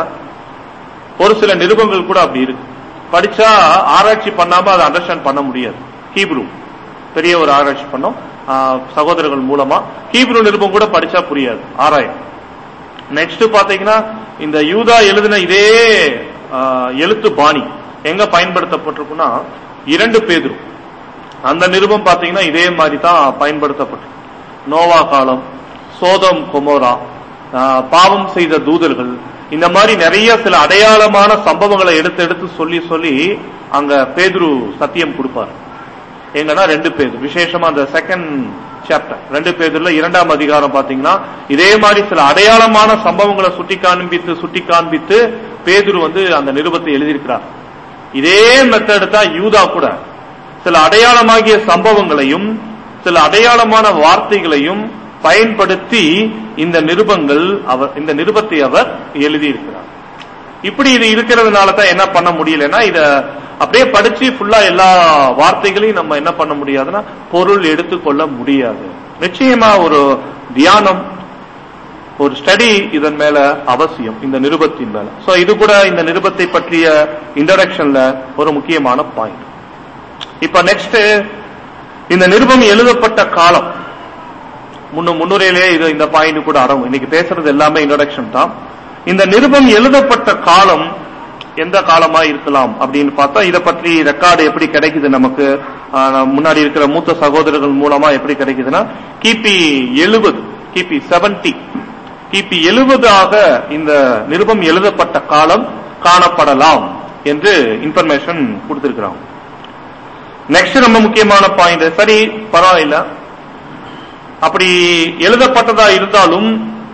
A: ஒரு சில நிருபங்கள் கூட அப்படி இருக்கு படிச்சா ஆராய்ச்சி பண்ணாம அதை அண்டர்ஸ்டாண்ட் பண்ண முடியாது ஹீப்ரூ பெரிய ஒரு ஆராய்ச்சி பண்ணோம் ஆஹ், சகோதரர்கள் மூலமா ஹீப்ரூ நிருபம் கூட படிச்சா புரியாது ஆராயம் நெக்ஸ்ட் பாத்தீங்கன்னா இந்த யூதா எழுதின இதே ஆஹ், எழுத்து பாணி எங்க பயன்படுத்தப்பட்டிருக்குன்னா இரண்டு பேதுரு அந்த நிருபம் பாத்தீங்கன்னா இதே மாதிரி தான் பயன்படுத்தப்பட்டிருக்கு நோவா காலம் சோதம் கொமோரா ஆஹ், பாவம் செய்த தூதர்கள் இந்த மாதிரி நிறைய சில அடையாளமான சம்பவங்களை எடுத்து எடுத்து சொல்லி சொல்லி அங்க பேதுரு சத்தியம் கொடுப்பார் எங்கன்னா ரெண்டு பேர் விசேஷமா அந்த செகண்ட் சாப்டர் ரெண்டு பேர்ல இரண்டாம் அதிகாரம் பாத்தீங்கன்னா இதே மாதிரி சில அடையாளமான சம்பவங்களை சுட்டி காண்பித்து சுட்டி காண்பித்து பேதுரு வந்து அந்த நிருபத்தை எழுதியிருக்கிறார் இதே மெத்தட் தான் யூதா கூட சில அடையாளமாகிய சம்பவங்களையும் சில அடையாளமான வார்த்தைகளையும் பயன்படுத்தி இந்த நிருபங்கள் அவர் இந்த நிருபத்தை அவர் எழுதியிருக்கிறார் இப்படி இது இருக்கிறதுனால தான் என்ன பண்ண முடியலன்னா இத அப்படியே படிச்சு ஃபுல்லா எல்லா வார்த்தைகளையும் நம்ம என்ன பண்ண முடியாதுன்னா பொருள் எடுத்துக்கொள்ள முடியாது நிச்சயமா ஒரு தியானம் ஒரு ஸ்டடி இதன் மேல அவசியம் இந்த நிருபத்தின் மேல சோ இது கூட இந்த நிருபத்தை பற்றிய இன்ட்ரடக்ஷன்ல ஒரு முக்கியமான பாயிண்ட் இப்ப நெக்ஸ்ட் இந்த நிருபம் எழுதப்பட்ட காலம் முன்ன முன்னுரையிலேயே இது இந்த பாயிண்ட் கூட அடங்கும் இன்னைக்கு பேசுறது எல்லாமே இன்ட்ரடக்ஷன் தான் இந்த நிருபம் எழுதப்பட்ட காலம் எந்த காலமா இருக்கலாம் அப்படின்னு பார்த்தா இதை பற்றி ரெக்கார்டு எப்படி கிடைக்குது நமக்கு ஆஹ், நம்ம முன்னாடி இருக்கிற மூத்த சகோதரர்கள் மூலமா எப்படி கிடைக்குதுன்னா கிபி எழுபது கிபி செவன்டி கிபி எழுபதாக இந்த நிருபம் எழுதப்பட்ட காலம் காணப்படலாம் என்று இன்ஃபர்மேஷன் கொடுத்திருக்கிறாங்க நெக்ஸ்ட் ரொம்ப முக்கியமான பாயிண்ட் சரி பரவாயில்ல அப்படி எழுதப்பட்டதா இருந்தாலும்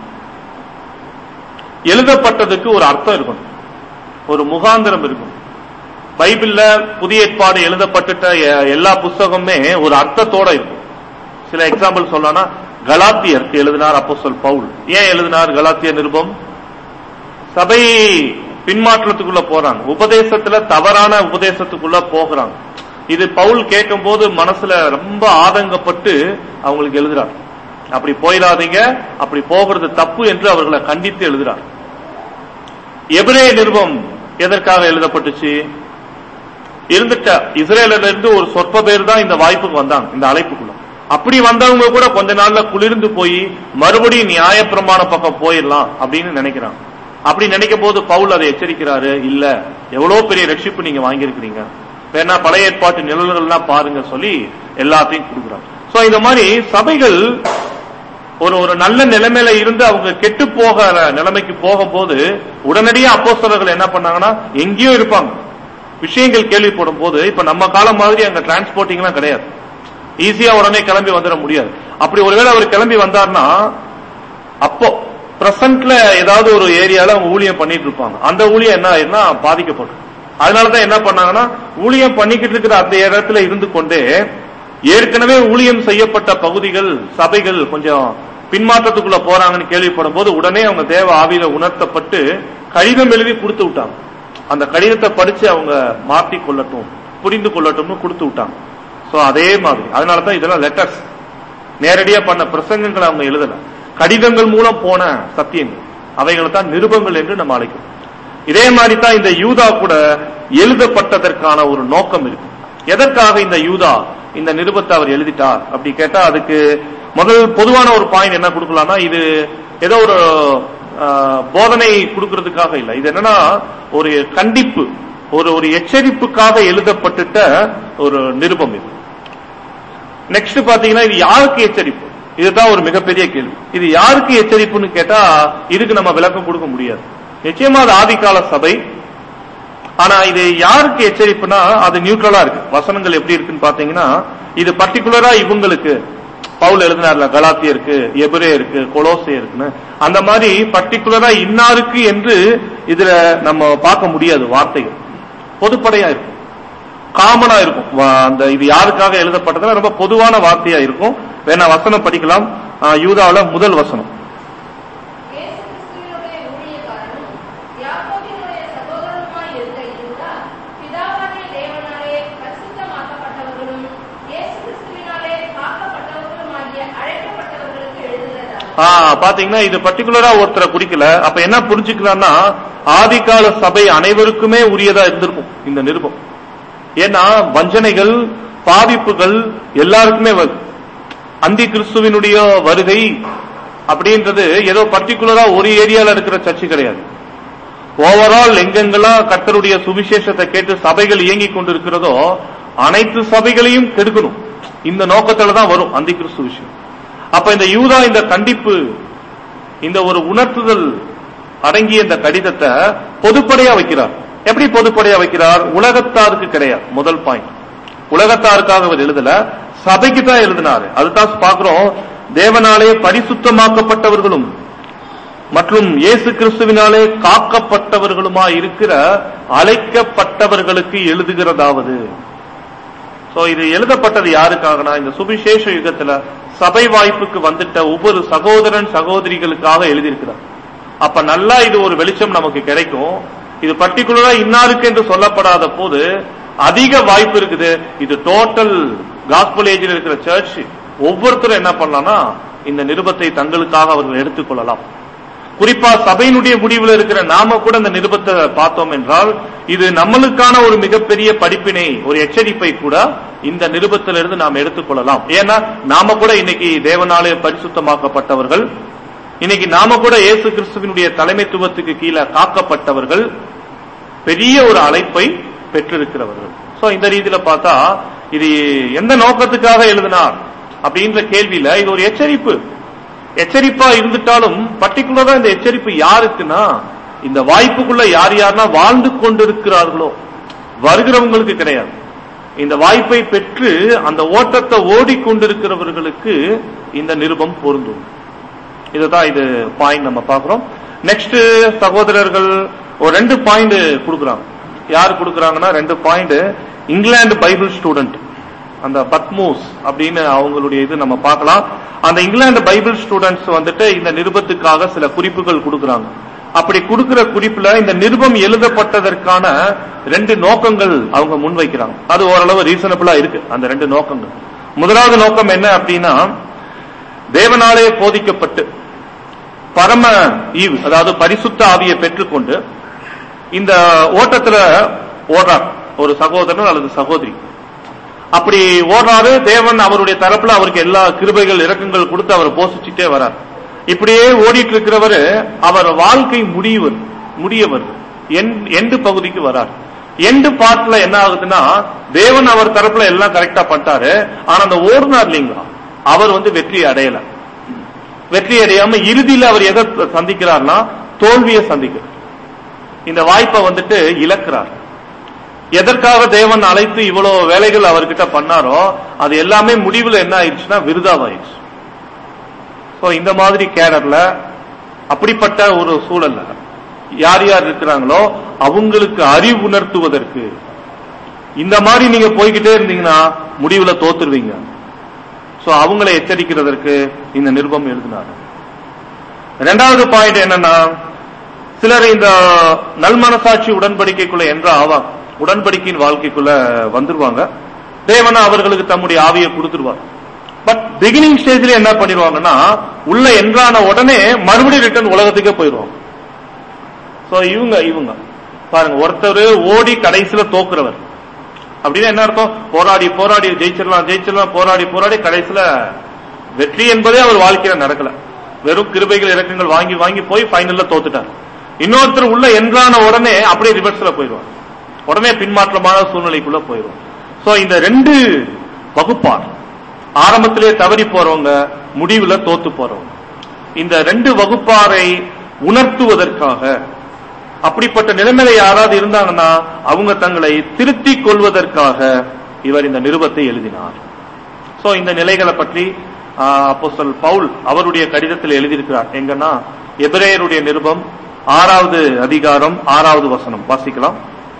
A: எழுதப்பட்டதுக்கு ஒரு அர்த்தம் இருக்கும் ஒரு முகாந்திரம் இருக்கும் பைபிள்ல புதிய ஏற்பாடு எழுதப்பட்டுட்ட எ- எல்லா புஸ்தகமுமே ஒரு அர்த்தத்தோட இருக்கும் சில எக்ஸாம்பிள் சொல்லனா கலாத்தியருக்கு எழுதினார் அப்போஸ்தலர் பவுல் ஏன் எழுதினார் கலாத்திய நிருபம் சபை பின்மாற்றத்துக்குள்ள போறாங்க உபதேசத்துல தவறான உபதேசத்துக்குள்ள போகிறாங்க இது பவுல் கேட்கும்போது மனசுல ரொம்ப ஆதங்கப்பட்டு அவங்களுக்கு எழுதுறார் அப்படி போயிடாதீங்க அப்படி போகிறது தப்பு என்று அவர்களை கண்டித்து எழுதுறார் எபிரே நிருபம் எதற்காக எழுதப்பட்டுச்சு இருந்துட்ட இஸ்ரேலில இருந்து ஒரு சொற்ப பேர் தான் இந்த வாய்ப்புக்கு வந்தாங்க இந்த அழைப்புக்குள்ள அப்படி வந்தவங்க கூட கொஞ்ச நாள்ல குளிர்ந்து போய் மறுபடியும் நியாயப்பிரமாண பக்கம் போயிடலாம் அப்படின்னு நினைக்கிறாங்க அப்படி நினைக்கும் போது பவுல் அதை எச்சரிக்கிறாரு இல்ல எவ்வளவு பெரிய ரட்சிப்பு நீங்க வாங்கியிருக்கிறீங்க வேணா பழைய ஏற்பாட்டு நிழல்கள்லாம் பாருங்க சொல்லி எல்லாத்தையும் கொடுக்குறாங்க சோ இந்த மாதிரி சபைகள் ஒரு ஒரு நல்ல நிலைமையில இருந்து அவங்க கெட்டு போக நிலைமைக்கு போகும்போது உடனடியா அப்போஸ்தலர்கள் என்ன பண்ணாங்கன்னா எங்கேயோ இருப்பாங்க விஷயங்கள் கேள்விப்படும் போது இப்ப நம்ம காலம் மாதிரி அங்க டிரான்ஸ்போர்ட்டிங் எல்லாம் கிடையாது ஈஸியா உடனே கிளம்பி வந்துட முடியாது அப்படி ஒருவேளை அவர் கிளம்பி வந்தார்னா அப்போ பிரசன்ட்ல ஏதாவது ஒரு ஏரியால அவங்க ஊழியம் பண்ணிட்டு இருப்பாங்க அந்த ஊழியம் என்ன ஆயிருந்தா பாதிக்கப்படும் அதனாலதான் என்ன பண்ணாங்கன்னா ஊழியம் பண்ணிக்கிட்டு இருக்கிற அந்த இடத்துல இருந்து கொண்டே ஏற்கனவே ஊழியம் செய்யப்பட்ட பகுதிகள் சபைகள் கொஞ்சம் பின்மாற்றத்துக்குள்ள போறாங்கன்னு கேள்விப்படும் போது உடனே அவங்க தேவ ஆவியில உணர்த்தப்பட்டு கடிதம் எழுதி கொடுத்து விட்டாங்க அந்த கடிதத்தை படிச்சு அவங்க மாற்றி கொள்ளட்டும் புரிந்து கொள்ளட்டும்னு கொடுத்து விட்டாங்க சோ அதே மாதிரி அதனாலதான் இதெல்லாம் லெட்டர்ஸ் நேரடியா பண்ண பிரசங்கங்களை அவங்க எழுதல கடிதங்கள் மூலம் போன சத்தியங்கள் அவைகளை தான் நிருபங்கள் என்று நம்ம அழைக்கிறோம் இதே மாதிரி தான் இந்த யூதா கூட எழுதப்பட்டதற்கான ஒரு நோக்கம் இருக்கு எதற்காக இந்த யூதா இந்த நிருபத்தை அவர் எழுதிட்டார் அப்படி கேட்டா அதுக்கு முதல் பொதுவான ஒரு பாயிண்ட் என்ன கொடுக்கலாம்னா இது ஏதோ ஒரு ஆஹ், போதனை கொடுக்கறதுக்காக இல்ல இது என்னன்னா ஒரு கண்டிப்பு ஒரு ஒரு எச்சரிப்புக்காக எழுதப்பட்டுட்ட ஒரு நிருபம் இது நெக்ஸ்ட் பாத்தீங்கன்னா இது யாருக்கு எச்சரிப்பு இதுதான் ஒரு மிகப்பெரிய கேள்வி இது யாருக்கு எச்சரிப்புன்னு கேட்டா இதுக்கு நம்ம விளக்கம் கொடுக்க முடியாது நிச்சயமா அது ஆதிகால சபை ஆனா இது யாருக்கு எச்சரிப்புனா அது நியூட்ரலா இருக்கு வசனங்கள் எப்படி இருக்குன்னு பாத்தீங்கன்னா இது பர்டிகுலரா இவங்களுக்கு பவுல் எழுதினார்ல கலாத்திய இருக்கு எபிரே இருக்கு கொலோசே இருக்குன்னு அந்த மாதிரி பர்டிகுலரா இன்னாருக்கு என்று இதுல நம்ம பார்க்க முடியாது வார்த்தைகள் பொதுப்படையா இருக்கும் காமனா இருக்கும் வா- அந்த இது யாருக்காக எழுதப்பட்டதுன்னா ரொம்ப பொதுவான வார்த்தையா இருக்கும் வேணா வசனம் படிக்கலாம் ஆ, யூதாவுல முதல் வசனம்
B: இயேசு கிறிஸ்துவினுடைய ஊழியக்காரனும் யாக்கோபினுடைய சகோதரனுமாய் இருந்த யூதா, பிதாவாகிய தேவனாலே பரிசுத்தமாக்கப்பட்டவர்களும், இயேசு கிறிஸ்துவினாலே காக்கப்பட்டவர்களுமாகிய அழைக்கப்பட்டவர்களுக்கு எழுதுகிறதாவது.
A: ஆ, பாத்தீங்கன்னா இது பர்டிகுலரா ஒருத்தரை குறிக்கல அப்ப என்ன புரிஞ்சுக்கலாம்னா ஆதிகால சபை அனைவருக்குமே உரியதா இருந்திருக்கும் இந்த நிருபம் ஏன்னா வஞ்சனைகள் பாதிப்புகள் எல்லாருக்குமே வருது அந்தி கிறிஸ்துவினுடைய வருகை அப்படின்றது ஏதோ பர்டிகுலரா ஒரு ஏரியால இருக்கிற சர்ச்சு கிடையாது ஓவரால் எங்கெங்கெல்லாம் கர்த்தருடைய சுவிசேஷத்தை கேட்டு சபைகள் இயங்கிக் கொண்டிருக்கிறதோ அனைத்து சபைகளையும் கெடுக்கணும் இந்த நோக்கத்துல தான் வரும் அந்தி கிறிஸ்து விஷயம் அப்ப இந்த யூதா இந்த கண்டிப்பு இந்த ஒரு உணர்த்துதல் அடங்கிய இந்த கடிதத்தை பொதுப்படையா வைக்கிறார் எப்படி பொதுப்படையா வைக்கிறார் உலகத்தாருக்கு கிடையாது முதல் பாயிண்ட் உலகத்தாருக்காக அவர் எழுதல சபைக்கு தான் எழுதினாரு அதுதான் பாக்குறோம் தேவனாலே பரிசுத்தமாக்கப்பட்டவர்களும் மற்றும் இயேசு கிறிஸ்துவினாலே காக்கப்பட்டவர்களுமா இருக்கிற அழைக்கப்பட்டவர்களுக்கு எழுதுகிறதாவது சோ இது எழுதப்பட்டது யாருக்காகனா இந்த சுவிசேஷ யுகத்துல சபை வாய்ப்புக்கு வந்துட்ட ஒவ்வொரு சகோதரன் சகோதரிகளுக்காக எழுதியிருக்கிறார் அப்ப நல்லா இது ஒரு வெளிச்சம் நமக்கு கிடைக்கும் இது பர்டிகுலரா இன்னாருக்கு என்று சொல்லப்படாத போது அதிக வாய்ப்பு இருக்குது இது டோட்டல் காஸ்பல் ஏஜில் இருக்கிற சர்ச் ஒவ்வொருத்தரும் என்ன பண்ணலாம்னா இந்த நிருபத்தை தங்களுக்காக அவர்கள் எடுத்துக்கொள்ளலாம் குறிப்பா சபையினுடைய முடிவில் இருக்கிற நாம கூட இந்த நிருபத்தை பார்த்தோம் என்றால் இது நம்மளுக்கான ஒரு மிகப்பெரிய படிப்பினை ஒரு எச்சரிப்பை கூட இந்த நிருபத்திலிருந்து நாம் எடுத்துக்கொள்ளலாம் ஏன்னா நாம கூட இன்னைக்கு தேவனாலே பரிசுத்தமாக்கப்பட்டவர்கள் இன்னைக்கு நாம கூட இயேசு கிறிஸ்துவினுடைய தலைமைத்துவத்துக்கு கீழே காக்கப்பட்டவர்கள் பெரிய ஒரு அழைப்பை பெற்றிருக்கிறவர்கள் சோ இந்த ரீதியில பார்த்தா இது எந்த நோக்கத்துக்காக எழுதினார் அப்படின்ற கேள்வியில இது ஒரு எச்சரிப்பு எச்சரிப்பா இருந்துட்டாலும் பர்டிகுலரா இந்த எச்சரிப்பு யாருக்குன்னா இந்த வாய்ப்புக்குள்ள யார் யாருன்னா வாழ்ந்து கொண்டிருக்கிறார்களோ வருகிறவங்களுக்கு கிடையாது இந்த வாய்ப்பை பெற்று அந்த ஓட்டத்தை ஓடிக்கொண்டிருக்கிறவர்களுக்கு இந்த நிருபம் பொருந்தும் இதுதான் இது பாயிண்ட் நம்ம பார்க்கிறோம் நெக்ஸ்ட் சகோதரர்கள் ஒரு ரெண்டு பாயிண்ட் கொடுக்குறாங்க யார் கொடுக்குறாங்கன்னா ரெண்டு பாயிண்ட் இங்கிலாந்து பைபிள் ஸ்டூடெண்ட் அந்த பத்மூஸ் அப்படின்னு அவங்களுடைய இது நம்ம பார்க்கலாம் அந்த இங்கிலாந்து பைபிள் ஸ்டூடெண்ட்ஸ் வந்துட்டு இந்த நிருபத்துக்காக சில குறிப்புகள் கொடுக்குறாங்க அப்படி கொடுக்கிற குறிப்புல இந்த நிருபம் எழுதப்பட்டதற்கான ரெண்டு நோக்கங்கள் அவங்க முன்வைக்கிறாங்க அது ஓரளவு ரீசனபிளா இருக்கு அந்த ரெண்டு நோக்கங்கள் முதலாவது நோக்கம் என்ன அப்படின்னா தேவனாலே போதிக்கப்பட்டு பரம ஈவு அதாவது பரிசுத்த ஆவியை பெற்றுக்கொண்டு இந்த ஓட்டத்துல ஓடுறார் ஒரு சகோதரன் அல்லது சகோதரி அப்படி ஓடுறாரு தேவன் அவருடைய தரப்புல அவருக்கு எல்லா கிருபைகள் இரக்கங்கள் கொடுத்து அவர் போஷிச்சுட்டே வரார் இப்படியே ஓடிட்டு இருக்கிறவர் அவர் வாழ்க்கை முடியவர் முடியவர் எண்டு பகுதிக்கு வரார் எண்டு பார்ட்ல என்ன ஆகுதுன்னா தேவன் அவர் தரப்புல எல்லாம் கரெக்டா பண்ணிட்டாரு ஆனா அந்த ஓடுனார் இல்லைங்களா அவர் வந்து வெற்றி அடையல வெற்றி அடையாம இறுதியில் அவர் எதை சந்திக்கிறார்னா தோல்வியை சந்திக்கிறார் இந்த வாய்ப்பை வந்துட்டு இழக்கிறார் எதற்காக தேவன் அழைத்து இவ்வளவு வேலைகள் அவர்கிட்ட பண்ணாரோ அது எல்லாமே முடிவுல என்ன ஆயிடுச்சுன்னா விருதாவாயிடுச்சு சோ இந்த மாதிரி கேடர்ல அப்படிப்பட்ட ஒரு சூழல்ல யார் யார் இருக்கிறாங்களோ அவங்களுக்கு அறிவுணர்த்துவதற்கு இந்த மாதிரி நீங்க போய்கிட்டே இருந்தீங்கன்னா முடிவுல தோத்துருவீங்க சோ அவங்களை எச்சரிக்கிறதற்கு இந்த நிருபம் எழுதினார் இரண்டாவது பாயிண்ட் என்னன்னா சிலர் இந்த நல்மனசாட்சி உடன்படிக்கைக்குள்ள என்ற ஆவாங்க உடன்படிக்கையின் வாழ்க்கைக்குள்ள வந்துருவாங்க தேவனா அவர்களுக்கு தம்முடைய ஆவியை கொடுத்துருவார் பட் பிகினிங் ஸ்டேஜ்ல என்ன பண்ணிடுவாங்கன்னா உள்ள என்றான உடனே மறுபடியும் ரிட்டர்ன் உலகத்துக்கே போயிடுவாங்க சோ இவங்க இவங்க பாருங்க ஒருத்தர் ஓடி கடைசியில தோக்குறவர் அப்படின்னா என்ன அர்த்தம் போராடி போராடி ஜெயிச்சிடலாம் ஜெயிச்சிடலாம் போராடி போராடி கடைசியில வெற்றி என்பதே அவர் வாழ்க்கையில நடக்கல வெறும் கிருபைகள் இறக்கங்கள் வாங்கி வாங்கி போய் ஃபைனல்ல தோத்துட்டார் இன்னொருத்தர் உள்ள என்றான உடனே அப்படியே ரிவர்ஸ்ல போயிடுவார் உடனே பின்மாற்றமான சூழ்நிலைக்குள்ள போயிடும் சோ இந்த ரெண்டு வகுப்பார் ஆரம்பத்திலே தவறி போறவங்க முடிவுல தோத்து போறவங்க இந்த ரெண்டு வகுப்பாரை உணர்த்துவதற்காக அப்படிப்பட்ட நிலைமையில யாராவது இருந்தாங்கன்னா அவங்க தங்களை திருத்திக் கொள்வதற்காக இவர் இந்த நிருபத்தை எழுதினார் சோ இந்த நிலைகளை பற்றி அப்போஸ்தல் பவுல் அவருடைய கடிதத்தில் எழுதியிருக்கிறார் எங்கன்னா எபிரேயருடைய நிருபம் ஆறாவது அதிகாரம் ஆறாவது வசனம் வாசிக்கலாம்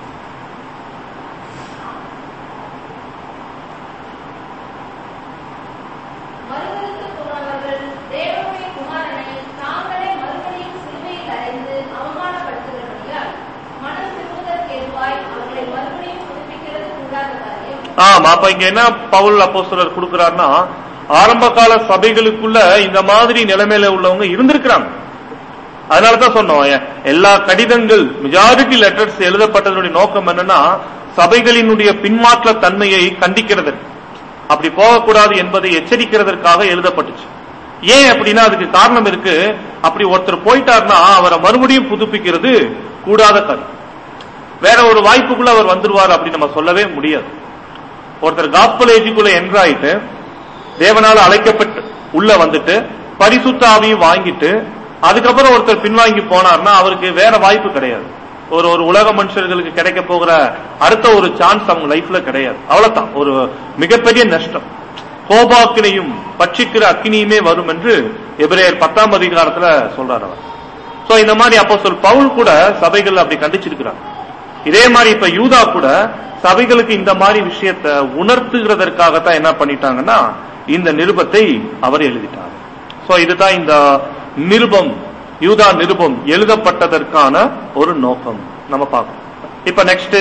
B: மறுதலித்து போனவர்கள் தேவனுடைய குமாரனை தாங்களே மறுபடியும் சிலுவையில் அறைந்து அவமானப்படுத்துகிறபடியால் மனம் திரும்புவதற்கு எதுவாய் அவர்களை மறுபடியும் புதுப்பிக்கிறது கூடாத காரியம்
A: ஆமா அப்ப இங்க என்ன பவுல் அப்போஸ்தலர் கொடுக்கிறார்னா ஆரம்ப கால சபைகளுக்குள்ள இந்த மாதிரி நிலைமையில உள்ளவங்க இருந்திருக்கிறாங்க அதனாலதான் சொன்னோம் எ- எல்லா கடிதங்கள் மெஜாரிட்டி லெட்டர்ஸ் எழுதப்பட்டதனுடைய நோக்கம் என்னன்னா சபைகளினுடைய பின்மாற்ற தன்மையை கண்டிக்கிறது அப்படி போகக்கூடாது என்பதை எச்சரிக்கிறதற்காக எழுதப்பட்டுச்சு ஏன் அப்படின்னா அதுக்கு காரணம் இருக்கு அப்படி ஒருத்தர் போயிட்டார்னா அவரை மறுபடியும் புதுப்பிக்கிறது கூடாத காரியம் வேற ஒரு வாய்ப்புக்குள்ள அவர் வந்துருவார் அப்படி நம்ம சொல்லவே முடியாது ஒருத்தர் காஸ்பல் ஏஜுக்குள்ள என்ட்ராயிட்டு தேவனால அழைக்கப்பட்டு உள்ள வந்துட்டு பரிசுத்த ஆவியும் வாங்கிட்டு அதுக்கப்புறம் ஒருத்தர் பின்வாங்கி போனார்னா அவருக்கு வேற வாய்ப்பு கிடையாது ஒரு ஒரு உலக மனுஷர்களுக்கு கிடைக்க போகிற அடுத்த ஒரு சான்ஸ் அவங்க லைஃப்ல கிடையாது அவ்வளவுதான் ஒரு மிகப்பெரிய நஷ்டம் கோபாக்கினையும் பட்சிக்கிற அக்கினியுமே வரும் என்று எபிரேயர் பத்தாம் அதிகாரத்துல சொல்றார் அவர் சோ இந்த மாதிரி அப்போ சொல் பவுல் கூட சபைகள் அப்படி கண்டிச்சிருக்கிறார் இதே மாதிரி இப்ப யூதா கூட சபைகளுக்கு இந்த மாதிரி விஷயத்தை உணர்த்துகிறதற்காகத்தான் என்ன பண்ணிட்டாங்கன்னா இந்த நிருபத்தை அவர் எழுதிட்டார் சோ இதுதான் இந்த நிருபம் யூதா நிருபம் எழுதப்பட்டதற்கான ஒரு நோக்கம் நம்ம பார்க்கணும் இப்ப நெக்ஸ்ட்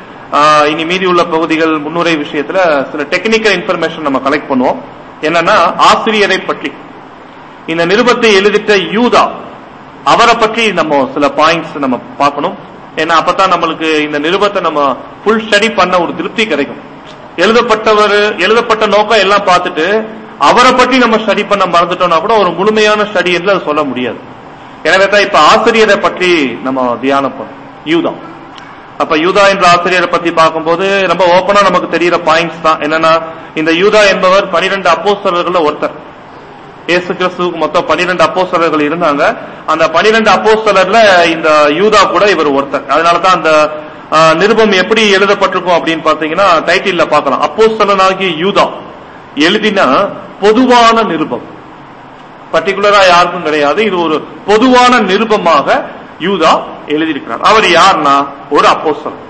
A: இனி மீதி உள்ள பகுதிகள் முன்னுரை விஷயத்துல சில டெக்னிக்கல் இன்ஃபர்மேஷன் நம்ம கலெக்ட் பண்ணுவோம் என்னன்னா ஆசிரியரை பற்றி இந்த நிருபத்தை எழுதிட்ட யூதா அவரை பற்றி நம்ம சில பாயிண்ட்ஸ் நம்ம பார்க்கணும் ஏன்னா அப்பதான் நம்மளுக்கு இந்த நிருபத்தை நம்ம ஃபுல் ஸ்டடி பண்ண ஒரு திருப்தி கிடைக்கும் எழுதப்பட்டவர் எழுதப்பட்ட நோக்கம் எல்லாம் பார்த்துட்டு அவரை பற்றி நம்ம ஸ்டடி பண்ண மறந்துட்டோம்னா கூட ஒரு முழுமையான ஸ்டடி என்று அதை சொல்ல முடியாது எனவே தான் இப்ப ஆசிரியரை பற்றி நம்ம தியானம் பண்ணோம் யூதா அப்ப யூதா என்ற ஆசிரியரை பத்தி பார்க்கும்போது ரொம்ப ஓப்பனா நமக்கு தெரியிற பாயிண்ட்ஸ் தான் என்னன்னா இந்த யூதா என்பவர் பனிரெண்டு அப்போஸ்தலர்கள்ல ஒருத்தர் இயேசு கிறிஸ்துவுக்கு மொத்தம் பனிரெண்டு அப்போஸ்தலர்கள் இருந்தாங்க அந்த பனிரெண்டு அப்போஸ்தலர்ல இந்த யூதா கூட இவர் ஒருத்தர் அதனாலதான் அந்த ஆ, நிருபம் எப்படி எழுதப்பட்டிருக்கும் அப்படின்னு பாத்தீங்கன்னா டைட்டில்ல பார்க்கலாம் அப்போஸ்தலனாகிய யூதா எழுதின பொதுவான நிருபம் பர்டிகுலரா யாருக்கும் கிடையாது இது ஒரு பொதுவான நிருபமாக யூதா எழுதியிருக்கிறார் அவர் யாருன்னா ஒரு அப்போஸ்தலன்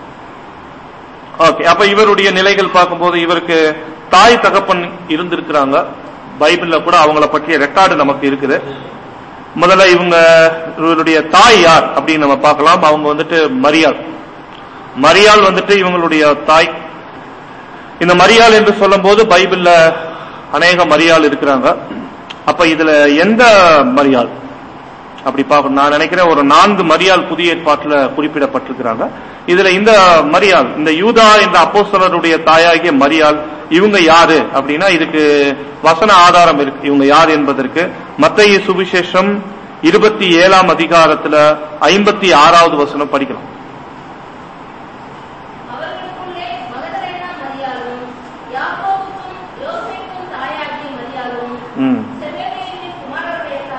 A: ஓகே அப்ப இவருடைய நிலைகள் பார்க்கும்போது இவருக்கு தாய் தகப்பன் இருந்திருக்கிறாங்க பைபிள்ல கூட அவங்கள பற்றிய ரெக்கார்டு நமக்கு இருக்குது முதல்ல இவங்க இவருடைய தாய் யார் அப்படின்னு நம்ம பார்க்கலாம் அவங்க வந்துட்டு மரியாள் மரியாள் வந்துட்டு இவங்களுடைய தாய் இந்த மரியாள் என்று சொல்லும்போது பைபிள்ல அநேக மரியாள் இருக்கிறாங்க அப்ப இதுல எந்த மரியாள் அப்படி பார்க்கணும் நான் நினைக்கிறேன் ஒரு நான்கு மரியாள் புதிய ஏற்பாட்டுல குறிப்பிடப்பட்டிருக்கிறாங்க இதுல இந்த மரியாள் இந்த யூதா என்ற அப்போஸ்தலருடைய தாயாகிய மரியாள் இவங்க யாரு அப்படின்னா இதுக்கு வசன ஆதாரம் இருக்கு இவங்க யார் என்பதற்கு மத்திய சுவிசேஷம் இருபத்தி ஏழாம் அதிகாரத்துல ஐம்பத்தி ஆறாவது வசனம் படிக்கலாம்
B: அவர்களுக்குள்ளே மகதலேனா மரியாளும் யாக்கோபுக்கும் யோசேப்புக்கும் தாயாகிய மரியாளும்
A: ம்
B: செபதேயுவின் குமாரருடைய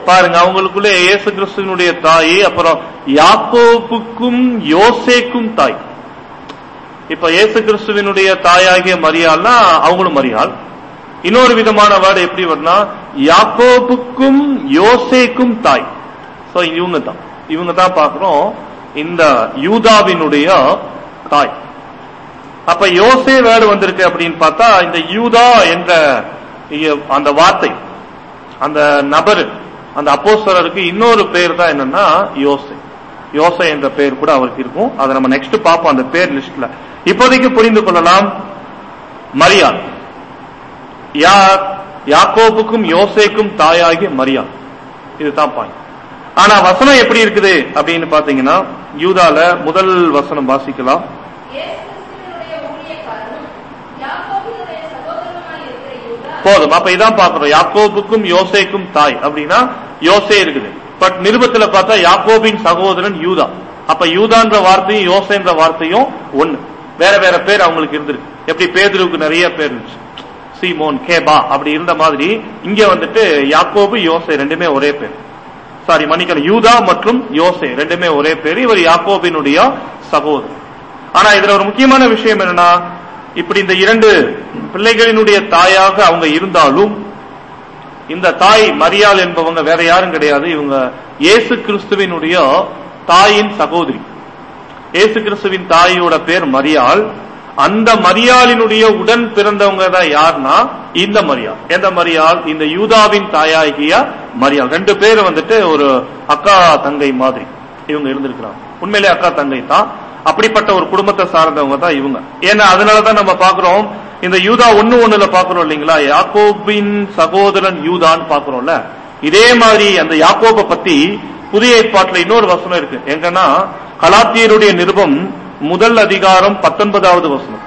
A: பாருங்க அவங்களுக்குள்ள இயேசு கிறிஸ்துவனுடைய தாய் அப்புறம் யாக்கோப்புக்கும் யோசேக்கும் தாய் இப்ப இயேசு கிறிஸ்துவினுடைய தாயாகிய மரியாள்னா அவங்களும் மரியாள் இன்னொரு விதமான வேர்டு எப்படி வரும்னா யாக்கோப்புக்கும் யோசேக்கும் தாய் சோ இவங்க தான் இவங்க தான் பாக்குறோம் இந்த யூதாவினுடைய தாய் அப்ப யோசே வேர்டு வந்திருக்கு அப்படின்னு பார்த்தா இந்த யூதா என்ற இ- அந்த வார்த்தை அந்த நபர் அந்த அப்போஸ்தலருக்கு இன்னொரு பேர் தான் என்னன்னா யோசே யோசே என்ற பெயர் கூட அவருக்கு இருக்கும் அதை நம்ம நெக்ஸ்ட் பார்ப்போம் அந்த பேர் லிஸ்ட்ல இப்போதைக்கு புரிந்து கொள்ளலாம் மரியாள் யா யாக்கோபுக்கும் யோசேக்கும் தாயாகிய மரியாள் இதுதான் பாயிண்ட் ஆனா வசனம் எப்படி இருக்குது அப்படின்னு பாத்தீங்கன்னா யூதால முதல் வசனம் வாசிக்கலாம்
B: இயேசு கிறிஸ்துவினுடைய ஊழியக்காரனும் யாக்கோபினுடைய சகோதரனுமாய் இருக்கிற யூதா
A: போதும் அப்ப இதான் பாக்குறோம் யாக்கோபுக்கும் யோசேக்கும் தாய் அப்படின்னா யோசே இருக்குது பட் நிருபத்துல பார்த்தா யாக்கோபின் சகோதரன் யூதா அப்ப யூதான்ற வார்த்தையும் யோசேன்ற வார்த்தையும் ஒண்ணு வேற வேற பேர் அவங்களுக்கு இருந்திருக்கு எப்படி பேதுருவுக்கு நிறைய பேர் இருந்துச்சு சீமோன் கேபா அப்படி இருந்த மாதிரி இங்க வந்துட்டு யாக்கோபு யோசே ரெண்டுமே ஒரே பேர் சாரி மன்னிக்கணும் யூதா மற்றும் யோசே ரெண்டுமே ஒரே பேர் இவர் யாக்கோபினுடைய சகோதரர் ஆனா இதுல ஒரு முக்கியமான விஷயம் என்னன்னா இப்படி இந்த இரண்டு பிள்ளைகளினுடைய தாயாக அவங்க இருந்தாலும் இந்த தாய் மரியாள் என்பவங்க வேற யாரும் கிடையாது இவங்க இயேசு கிறிஸ்துவினுடைய தாயின் சகோதரி இயேசு கிறிஸ்துவின் தாயோட பேர் மரியாள் அந்த மரியாளினுடைய உடன் பிறந்தவங்க தான் யாருன்னா இந்த மரியாள் எந்த மரியாள் இந்த யூதாவின் தாயாகிய மரியாள் ரெண்டு பேர் வந்துட்டு ஒரு அக்கா தங்கை மாதிரி இவங்க இருந்திருக்கிறாங்க உண்மையிலே அக்கா தங்கை தான் அப்படிப்பட்ட ஒரு குடும்பத்தை சார்ந்தவங்க தான் இவங்க ஏன்னா அதனாலதான் நம்ம பாக்குறோம் இந்த யூதா ஒண்ணு ஒண்ணுல பாக்குறோம் இல்லைங்களா யாக்கோபின் சகோதரன் யூதான்னு பாக்குறோம்ல இதே மாதிரி அந்த யாக்கோபை பத்தி புதிய ஏற்பாட்டுல இன்னொரு வசனம் இருக்கு எங்கன்னா கலாத்தியருடைய நிருபம் முதல் அதிகாரம் பத்தொன்பதாவது வசனம்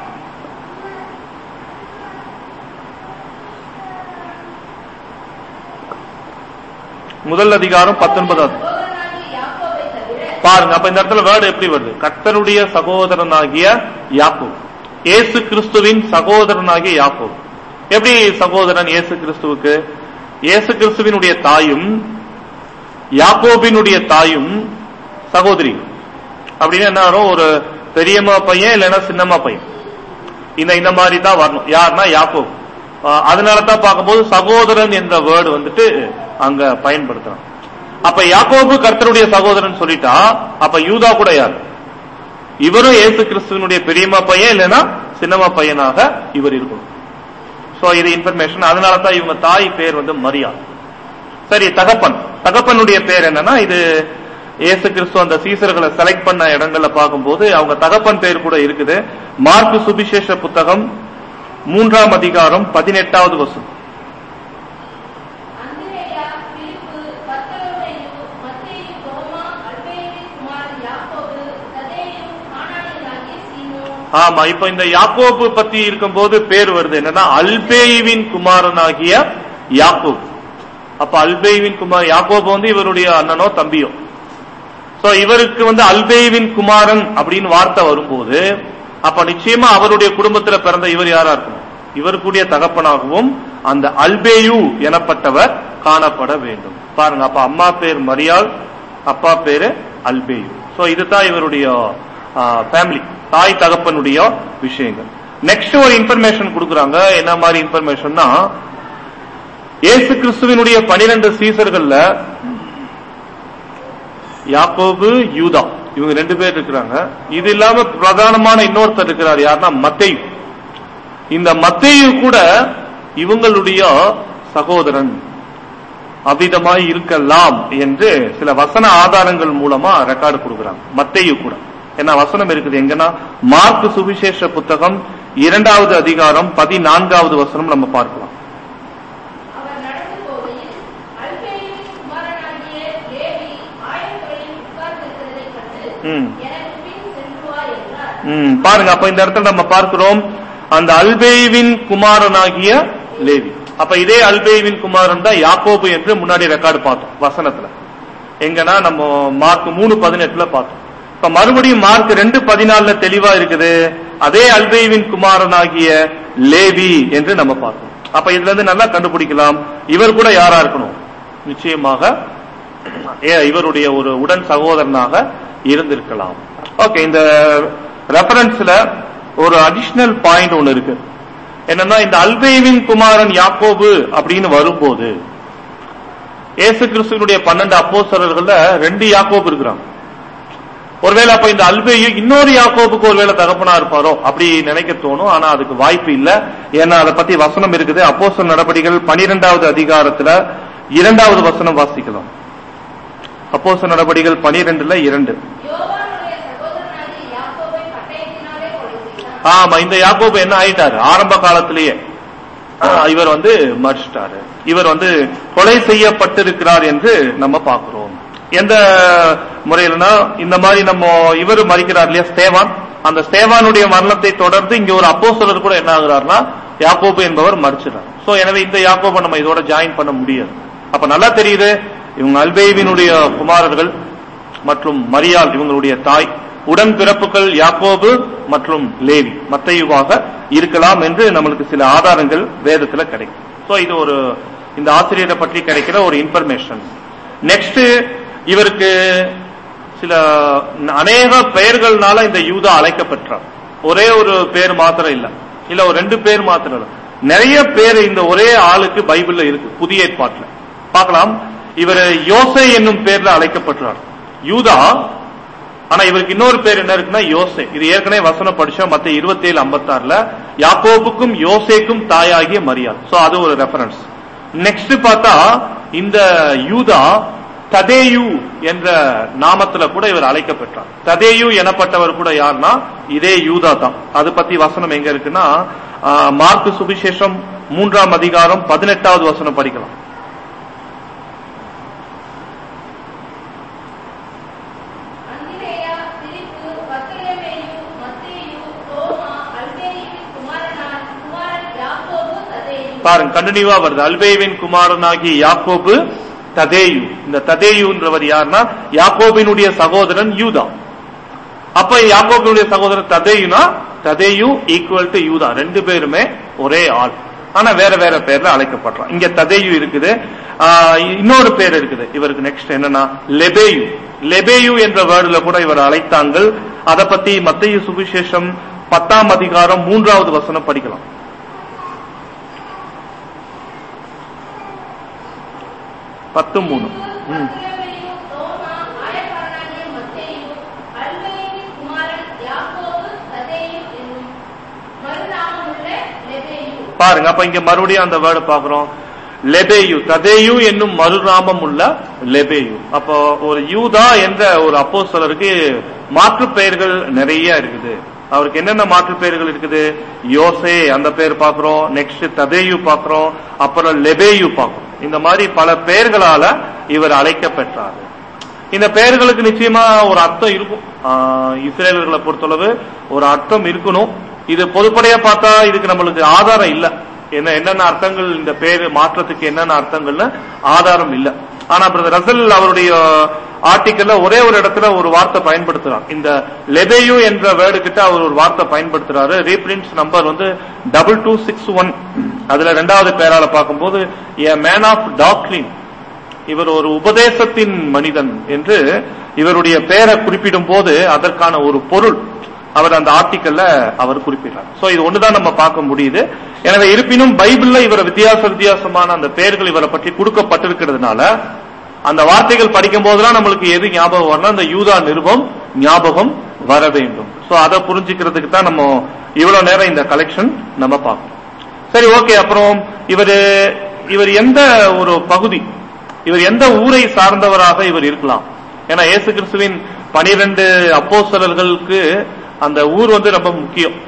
A: முதல் அதிகாரம் பத்தொன்பதாவது
B: சகோதரனாகிய யாக்கோபை தவிர
A: பாருங்க அப்ப இந்த இடத்துல வேர்டு எப்படி வருது கர்த்தருடைய சகோதரனாகிய யாக்கோப் இயேசு கிறிஸ்துவின் சகோதரனாகிய யாக்கோப் எப்படி சகோதரன் இயேசு கிறிஸ்துவுக்கு இயேசு கிறிஸ்துவினுடைய தாயும் யாக்கோபினுடைய தாயும் சகோதரி அப்படின்னு என்ன வரும் ஒரு பெரியம்மா பையன் இல்லைன்னா சின்னம்மா பையன் இந்த இந்த மாதிரி தான் வரணும் யாருன்னா யாக்கோப் அஹ் அதனால தான் பார்க்கும்போது சகோதரன் என்ற வேர்டு வந்துட்டு அங்க பயன்படுத்துறான் அப்ப யாக்கோபு கர்த்தருடைய சகோதரன் சொல்லிட்டா அப்ப யூதா கூட யார் இவரும் இயேசு கிறிஸ்துவனுடைய பெரியம்மா பையன் இல்லைன்னா சின்னம்மா பையனாக இவர் இருக்கணும் சோ இது இன்ஃபர்மேஷன் அதனால தான் இவங்க தாய் பேர் வந்து மரியா சரி தகப்பன் தகப்பனுடைய பேர் என்னன்னா இது இயேசு கிறிஸ்து அந்த சீசர்களை செலக்ட் பண்ண இடங்கள்ல பார்க்கும்போது அவங்க தகப்பன் பேர் கூட இருக்குது மார்க்கு சுபிசேஷ புத்தகம் மூன்றாம் அதிகாரம் பதினெட்டாவது வசனம்
B: அந்திரேயா பிலிப்பு பர்த்தலோமேயு மத்தேயு தோமா அல்பேயுவின் குமாரன் யாக்கோபு ததேயு கானானியனாகிய சீமோன்
A: ஆமா இப்ப இந்த யாக்கோபு பத்தி இருக்கும்போது பேர் வருது என்னன்னா அல்பேயுவின் குமாரனாகிய யாக்கோப் அப்ப அல்பேயுவின் குமார் யாக்கோபு வந்து இவருடைய அண்ணனோ தம்பியோ சோ இவருக்கு வந்து அல்பேயுவின் குமாரன் அப்படின்னு வார்த்தை வரும்போது அப்ப நிச்சயமா அவருடைய குடும்பத்துல பிறந்த இவர் யாரா இருக்கணும் இவருக்குடைய தகப்பனாகவும் அந்த அல்பேயு எனப்பட்டவர் காணப்பட வேண்டும் பாருங்க அப்ப அம்மா பேர் மரியாள் அப்பா பேரு அல்பேயு சோ இதுதான் இவருடைய ஃபேமிலி தாய் தகப்பனுடைய விஷயங்கள் நெக்ஸ்ட் ஒரு இன்ஃபர்மேஷன் கொடுக்குறாங்க என்ன மாதிரி இன்ஃபர்மேஷன்னா இயேசு கிறிஸ்துவினுடைய பனிரெண்டு சீசர்கள்ல யாக்கோபு யூதா இவங்க ரெண்டு பேர் இருக்கிறாங்க இது இல்லாம பிரதானமான இன்னொருத்தர் இருக்கிறார் யாருன்னா மத்தேயு இந்த மத்தேயு கூட இவங்களுடைய சகோதரன் அவ்விதமாய் இருக்கலாம் என்று சில வசன ஆதாரங்கள் மூலமா ரெக்கார்டு கொடுக்குறாங்க மத்தேயு கூட என்ன வசனம் இருக்குது எங்கன்னா மார்க் சுவிசேஷ புத்தகம் இரண்டாவது அதிகாரம் பதினான்காவது வசனம் நம்ம பார்க்கலாம்
B: அவர் நடந்து போகையில் அல்பேயுவின் குமாரனாகிய லேவி ஆயத்தொழில் உட்கார்ந்திருக்கிறதைக் கண்டு
A: ம்
B: எனக்கு பின் சென்று வா என்றார்
A: ம், பாருங்க அப்ப இந்த இடத்துல நம்ம பார்க்கிறோம் அந்த அல்பேவின் குமாரனாகிய லேவி அப்ப இதே அல்பேவின் குமாரன் தான் யாக்கோபு என்று முன்னாடி ரெக்கார்டு பார்த்தோம் வசனத்துல எங்கன்னா நம்ம மார்க் மூணு பதினெட்டுல பார்த்தோம் இப்ப மறுபடியும் மார்க் ரெண்டு பதினாலுல தெளிவா இருக்குது அதே அல்பேவின் குமாரனாகிய லேவி என்று நம்ம பார்த்தோம் அப்ப இதுல இருந்து நல்லா கண்டுபிடிக்கலாம் இவர் கூட யாரா இருக்கணும் நிச்சயமாக ஏ, இவருடைய ஒரு உடன் சகோதரனாக இருந்திருக்கலாம் ஓகே இந்த ரெஃபரன்ஸ்ல ஒரு அடிஷனல் பாயிண்ட் ஒன்னு இருக்கு என்னன்னா இந்த அல்பேவின் குமாரன் யாக்கோபு அப்படின்னு வரும்போது இயேசு கிறிஸ்துவனுடைய பன்னெண்டு அப்போஸ்தலர்கள்ல ரெண்டு யாக்கோபு இருக்கிறாங்க ஒருவேளை அப்ப இந்த அல்பேயு இன்னொரு யாக்கோபுக்கு ஒருவேளை தகப்பனா இருப்பாரோ அப்படி நினைக்க தோணும் ஆனா அதுக்கு வாய்ப்பு இல்ல ஏன்னா அதை பத்தி வசனம் இருக்குது அப்போஸ்தலர் நடவடிக்கைகள் பனிரெண்டாவது அதிகாரத்துல இரண்டாவது வசனம் வாசிக்கலாம் அப்போஸ்தலர் நடவடிக்கைகள் பனிரெண்டுல இரண்டு
B: யோவானுடைய சகோதரனாகிய யாக்கோபை பட்டயத்தினாலே கொலை செய்தான்
A: ஆமா இந்த யாக்கோபு என்ன ஆயிட்டாரு ஆரம்ப காலத்திலேயே ஆஹ், இவர் வந்து மறிச்சிட்டாரு இவர் வந்து கொலை செய்யப்பட்டிருக்கிறார் என்று நம்ம பார்க்கிறோம் எந்த முறையிலனா இந்த மாதிரி நம்ம இவர் மறிக்கிறார் இல்லையா ஸ்தேவான் அந்த ஸ்தேவானுடைய மரணத்தை தொடர்ந்து இங்க ஒரு அப்போஸ்தலர் கூட என்ன ஆகுறாருன்னா யாக்கோபு என்பவர் மறிச்சிடார் சோ எனவே இந்த யாக்கோபை நம்ம இதோட ஜாயின் பண்ண முடியாது அப்ப நல்லா தெரியுது இவங்க அல்பேவினுடைய குமாரர்கள் மற்றும் மரியாள் இவங்களுடைய தாய் உடன் பிறப்புகள் யாக்கோபு மற்றும் லேவி மத்தையுவாக இருக்கலாம் என்று நம்மளுக்கு சில ஆதாரங்கள் வேதத்துல கிடைக்கும் சோ இது ஒரு இந்த ஆசிரியரை பற்றி கிடைக்கிற ஒரு இன்ஃபர்மேஷன் நெக்ஸ்ட் இவருக்கு சில அநேக பெயர்கள்னால இந்த யூதா அழைக்கப்பட்டார் ஒரே ஒரு பேர் மாத்திரம் இல்ல இல்ல ஒரு ரெண்டு பேர் மாத்திரம் இல்ல நிறைய பேர் இந்த ஒரே ஆளுக்கு பைபிள்ல இருக்கு புதிய ஏற்பாட்டுல பார்க்கலாம் இவர் யோசே என்னும் பேர்ல அழைக்கப்பட்டார் யூதா ஆனா இவருக்கு இன்னொரு பேர் என்ன இருக்குன்னா யோசே இது ஏற்கனவே வசனம் படிச்சோம் மத்த இருபத்தி ஏழு ஐம்பத்தாறுல யாக்கோபுக்கும் யோசேக்கும் தாயாகிய மரியாள் சோ அது ஒரு ரெஃபரன்ஸ் நெக்ஸ்ட் பார்த்தா இந்த யூதா ததேயு என்ற நாமத்துல கூட இவர் அழைக்கப்பட்டார் ததேயு எனப்பட்டவர் கூட யாருன்னா இதே யூதா தான் அது பத்தி வசனம் எங்க இருக்குன்னா ஆஹ், மார்க்கு சுவிசேஷம் மூன்றாம் அதிகாரம் பதினெட்டாவது வசனம் படிக்கலாம்
B: அந்திரேயா பிலிப்பு பர்த்தலமேயு மத்தேயு தோமா அல்பேயுவின் குமாரனான குமாரன் யாக்கோபு ததேயு
A: பாருங்க கண்டினியூவா வருது அல்பேவின் குமாரனாகி யாக்கோபு ததேயு இந்த ததேயுன்றவர் யாருன்னா யாக்கோபினுடைய சகோதரன் யூதா அப்ப யாக்கோபினுடைய சகோதரன் ததேயுனா ததேயு ஈக்குவல் டு யூதா ரெண்டு பேருமே ஒரே ஆள் ஆனா வேற வேற பேர்ல அழைக்கப்படுறான் இங்க ததேயு இருக்குது ஆஹ் இன்னொரு பேர் இருக்குது இவருக்கு நெக்ஸ்ட் என்னன்னா லெபேயு லெபேயு என்ற வேர்டுல கூட இவர் அழைத்தாங்கள் அதை பத்தி மத்திய சுவிசேஷம் பத்தாம் அதிகாரம் மூன்றாவது வசனம் படிக்கலாம் பத்து மூணு ம்.
B: பர்த்தலமேயு தோமா ஆயக்காரனாகிய மத்தேயு அல்பேயுவின் குமாரன் யாக்கோபு ததேயு என்னும் மறுநாமமுள்ள லெபேயு
A: பாருங்க அப்ப இங்க மறுபடியும் அந்த வேர்டு பாக்குறோம் லெபேயு ததேயு என்னும் மறுநாமம் உள்ள லெபேயு அப்போ ஒரு யூதா என்ற ஒரு அப்போஸ்தலருக்கு மாற்று பெயர்கள் நிறைய இருக்குது அவருக்கு என்னென்ன மாற்று பெயர்கள் இருக்குது யோசே அந்த பேர் பாக்குறோம் நெக்ஸ்ட் ததேயு பாக்குறோம் அப்புறம் லெபேயு பாக்குறோம் இந்த மாதிரி பல பெயர்களால இவர் அழைக்கப்பெற்றார் இந்த பெயர்களுக்கு நிச்சயமா ஒரு அர்த்தம் இருக்கும் ஆஹ் இஸ்ரேலர்களை பொறுத்தளவு ஒரு அர்த்தம் இருக்கணும் இது பொதுப்படையா பார்த்தா இதுக்கு நம்மளுக்கு ஆதாரம் இல்ல என்ன என்னென்ன அர்த்தங்கள் இந்த பேர் மாற்றத்துக்கு என்னென்ன அர்த்தங்கள்னு ஆதாரம் இல்ல ஆனா பிரதர் ரசல் அவருடைய ஆர்டிக்கல்ல ஒரே ஒரு இடத்துல ஒரு வார்த்தை பயன்படுத்துறார் இந்த லெபேயு என்ற வேர்டு கிட்ட அவர் ஒரு வார்த்தை பயன்படுத்துறாரு ரீபிரிண்ட்ஸ் நம்பர் வந்து டபுள் டூ சிக்ஸ் ஒன் அதுல ரெண்டாவது பேரால பார்க்கும்போது ஏ மேன் ஆஃப் டாக்லின் இவர் ஒரு உபதேசத்தின் மனிதன் என்று இவருடைய பெயரை குறிப்பிடும் போது அதற்கான ஒரு பொருள் அவர் அந்த ஆர்டிக்கல்ல அவர் குறிப்பிடுறார் சோ இது ஒண்ணுதான் நம்ம பார்க்க முடியுது எனவே இருப்பினும் பைபிள்ல இவர் வித்தியாச வித்தியாசமான அந்த பெயர்கள் இவரை பற்றி கொடுக்கப்பட்டிருக்கிறதுனால அந்த வார்த்தைகள் படிக்கும் போதெல்லாம் நம்மளுக்கு எது ஞாபகம் வரணும் அந்த யூதா நிருபம் ஞாபகம் வர வேண்டும் சோ அதை புரிஞ்சுக்கிறதுக்கு தான் நம்ம இவ்வளவு நேரம் இந்த கலெக்ஷன் நம்ம பார்க்கணும் சரி ஓகே அப்புறம் இவர் இவர் எந்த ஒரு பகுதி இவர் எந்த ஊரை சார்ந்தவராக இவர் இருக்கலாம் ஏன்னா இயேசு கிறிஸ்துவின் பனிரெண்டு அப்போஸ்தலர்களுக்கு அந்த ஊர் வந்து ரொம்ப முக்கியம்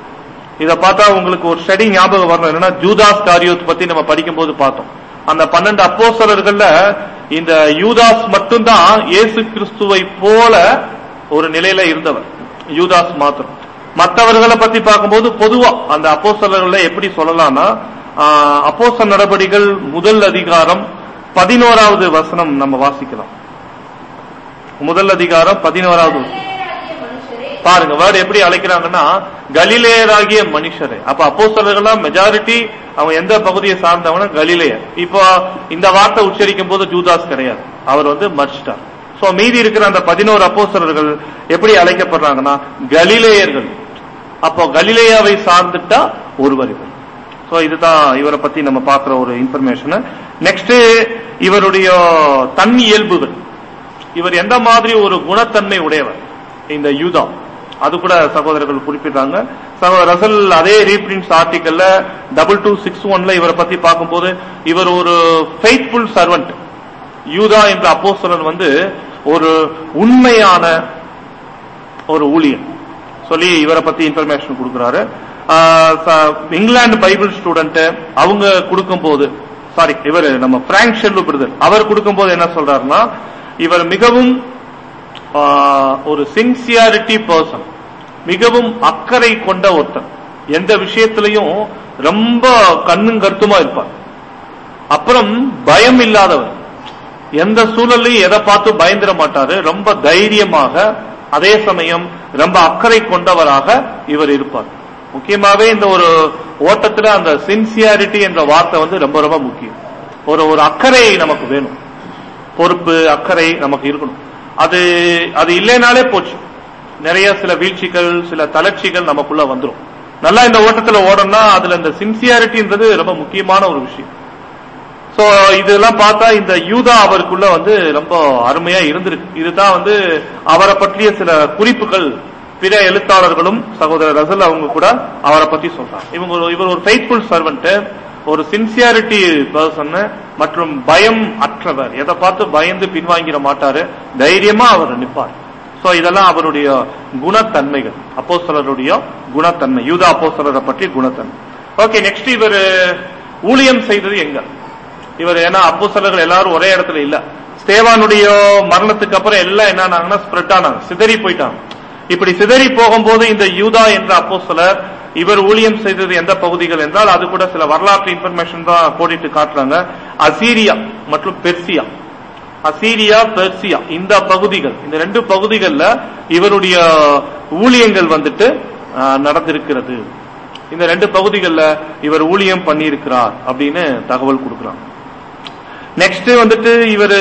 A: இத பார்த்தா உங்களுக்கு ஒரு ஸ்டடி ஞாபகம் வரணும் என்னன்னா ஜூதாஸ் காரியோத் பத்தி நம்ம படிக்கும்போது பார்த்தோம் அந்த பன்னெண்டு அப்போஸ்தலர்கள்ல இந்த யூதாஸ் மட்டும்தான் இயேசு கிறிஸ்துவை போல ஒரு நிலையில இருந்தவர் யூதாஸ் மாத்திரம் மற்றவர்களை பத்தி பார்க்கும்போது பொதுவா அந்த அப்போஸ்தலர்களை எப்படி சொல்லலாம்னா அப்போஸ்தல நடபடிகள் முதல் அதிகாரம் பதினோராவது வசனம் நம்ம வாசிக்கலாம் முதல் அதிகாரம் பதினோராவது
B: கலிலேயராகிய மனுஷரே
A: பாருங்க வேர்டு எப்படி அழைக்கிறாங்கன்னா கலிலேயராகிய மனுஷரே அப்ப அப்போஸ்தலர்கள்லாம் மெஜாரிட்டி அவங்க எந்த பகுதியை சார்ந்தவங்கன்னா கலிலேயர் இப்போ இந்த வார்த்தை உச்சரிக்கும் போது ஜூதாஸ் கிடையாது அவர் வந்து மர்ச்சிட்டார் சோ மீதி இருக்கிற அந்த பதினோரு அப்போஸ்தலர்கள் எப்படி அழைக்கப்படுறாங்கன்னா கலிலேயர்கள் அப்போ கலிலேயாவை சார்ந்துட்டா ஒருவர் இவர் சோ இதுதான் இவரை பத்தி நம்ம பார்க்கிற ஒரு இன்ஃபர்மேஷன் நெக்ஸ்ட் இவருடைய தன் இயல்புகள் இவர் எந்த மாதிரி ஒரு குணத்தன்மை உடையவர் இந்த யூதா அது கூட சகோதரர்கள் குறிப்பிடுறாங்க சகோதரர் ரசல் அதே ரீப்ரிண்ட்ஸ் ஆர்டிக்கல்ல டபுள் டூ சிக்ஸ் ஒன்ல இவரை பத்தி பார்க்கும்போது இவர் ஒரு ஃபெய்த்ஃபுல் சர்வெண்ட் யூதா என்ற அப்போஸ்தலர் வந்து ஒரு உண்மையான ஒரு ஊழியர் சொல்லி இவரை பத்தி இன்ஃபர்மேஷன் கொடுக்கிறாரு ஆஹ் ச- இங்கிலாந்து பைபிள் ஸ்டூடெண்ட் அவங்க கொடுக்கும்போது சாரி இவர் நம்ம பிராங்க் ஷெல்லு பிரதர் அவர் கொடுக்கும்போது என்ன சொல்றாருன்னா இவர் மிகவும் ஆஹ், ஒரு சின்சியாரிட்டி பர்சன் மிகவும் அக்கறை கொண்ட ஒருத்தர் எந்த விஷயத்திலையும் ரொம்ப கண்ணும் கருத்துமா இருப்பார் அப்புறம் பயம் இல்லாதவர் எந்த சூழலையும் எதை பார்த்து பயந்துட மாட்டாரு ரொம்ப தைரியமாக அதே சமயம் ரொம்ப அக்கறை கொண்டவராக இவர் இருப்பார் முக்கியமாவே இந்த ஒரு ஓட்டத்துல அந்த சின்சியாரிட்டி என்ற வார்த்தை வந்து ரொம்ப ரொம்ப முக்கியம் ஒரு ஒரு அக்கறை நமக்கு வேணும் பொறுப்பு அக்கறை நமக்கு இருக்கணும் அது அது இல்லைனாலே போச்சு நிறைய சில வீழ்ச்சிகள் சில தளர்ச்சிகள் நமக்குள்ள வந்துரும் நல்லா இந்த ஓட்டத்துல ஓடணும்னா அதுல இந்த சின்சியாரிட்டின்றது ரொம்ப முக்கியமான ஒரு விஷயம் சோ இதெல்லாம் பார்த்தா இந்த யூதா அவருக்குள்ள வந்து ரொம்ப அருமையா இருந்திருக்கு இதுதான் வந்து அவரை பற்றிய சில குறிப்புகள் பிற எழுத்தாளர்களும் சகோதரர் ரசல் அவங்க கூட அவரை பத்தி சொல்றாங்க இவங்க ஒரு- இவர் ஒரு ஃபெய்த்ஃபுல் சர்வெண்ட் ஒரு சின்சியாரிட்டி பர்சன் மற்றும் பயம் அற்றவர் எதை பார்த்து பயந்து பின்வாங்கிட மாட்டாரு தைரியமா அவர் நிப்பார் சோ இதெல்லாம் அவருடைய குணத்தன்மைகள் அப்போஸ்தலருடைய குணத்தன்மை யூதா அப்போஸ்தலரை பற்றி குணத்தன்மை ஓகே நெக்ஸ்ட் இவர் ஊழியம் செய்தது எங்க இவர் ஏன்னா அப்போஸ்தலர்கள் எல்லாரும் ஒரே இடத்துல இல்ல ஸ்தேவானுடைய மரணத்துக்கு அப்புறம் எல்லாம் என்ன ஆனாங்கன்னா ஸ்ப்ரெட் ஆனாங்க சிதறி போயிட்டாங்க இப்படி சிதறி போகும்போது இந்த யூதா என்ற அப்போஸ்தலர் இவர் ஊழியம் செய்தது எந்த பகுதிகள் என்றால் அது கூட சில வரலாற்று இன்ஃபர்மேஷன் தான் கோடிட்டு காட்டுறாங்க அசீரியா மற்றும் பெர்சியா அசீரியா பெர்சியா இந்த பகுதிகள் இந்த ரெண்டு பகுதிகள்ல இவருடைய ஊழியங்கள் வந்துட்டு ஆஹ், நடந்திருக்கிறது இந்த ரெண்டு பகுதிகள்ல இவர் ஊழியம் பண்ணியிருக்கிறார் அப்படின்னு தகவல் கொடுக்கிறாங்க நெக்ஸ்ட் வந்துட்டு இவர்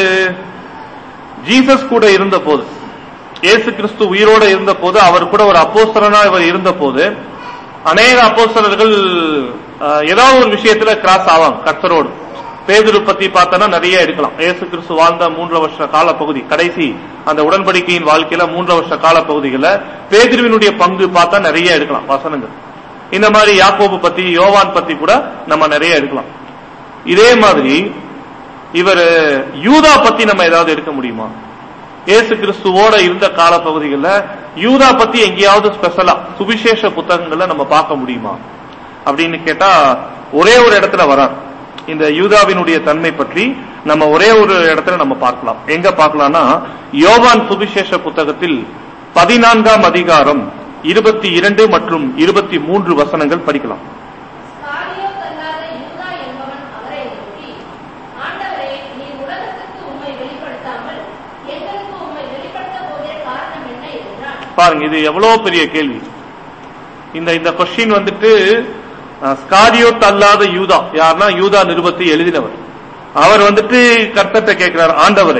A: ஜீசஸ் கூட இருந்த போது இயேசு கிறிஸ்து உயிரோட இருந்த போது அவர் கூட ஒரு அப்போஸ்தலனா இவர் இருந்த போது அநேக அப்போஸ்தலர்கள் ஆஹ், ஏதாவது ஒரு விஷயத்துல கிராஸ் ஆவாங்க கர்த்தரோடு பேதுரு பத்தி பார்த்தோன்னா நிறைய எடுக்கலாம் இயேசு கிறிஸ்து வாழ்ந்த மூன்று வருஷ கால பகுதி கடைசி அந்த உடன்படிக்கையின் வாழ்க்கையில மூன்று வருஷ கால பகுதிகள பேதுருவினுடைய பங்கு பார்த்தா நிறைய எடுக்கலாம் வசனங்கள் இந்த மாதிரி யாக்கோபு பத்தி யோவான் பத்தி கூட நம்ம நிறைய எடுக்கலாம் இதே மாதிரி இவர் யூதா பத்தி நம்ம ஏதாவது எடுக்க முடியுமா இயேசு கிறிஸ்துவோட இருந்த கால பகுதிகளில் யூதா பத்தி எங்கேயாவது ஸ்பெஷலா சுவிசேஷ புத்தகங்கள்ல நம்ம பார்க்க முடியுமா அப்படின்னு கேட்டா ஒரே ஒரு இடத்துல வரார் இந்த யூதாவினுடைய தன்மை பற்றி நம்ம ஒரே ஒரு இடத்துல நம்ம பார்க்கலாம் எங்க பார்க்கலாம்னா யோவான் சுவிசேஷ புத்தகத்தில் பதினான்காம் அதிகாரம் இருபத்தி இரண்டு மற்றும் இருபத்தி மூன்று வசனங்கள் படிக்கலாம்
B: ஸ்காரியோத் அல்லாத யூதா என்பவன் அவரை நோக்கி, ஆண்டவரே, நீர் உலகத்துக்கு உம்மை வெளிப்படுத்தாமல் எங்களுக்கு உம்மை வெளிப்படுத்தப் போகிற காரணம் என்ன என்றான்.
A: பாருங்க இது எவ்வளவு பெரிய கேள்வி இந்த இந்த கொஸ்டின் வந்துட்டு அஹ், ஸ்காரியோத் அல்லாத யூதா யாருன்னா யூதா நிருபத்தை எழுதினவர் அவர் வந்துட்டு கர்த்தத்தை கேட்கிறார் ஆண்டவரே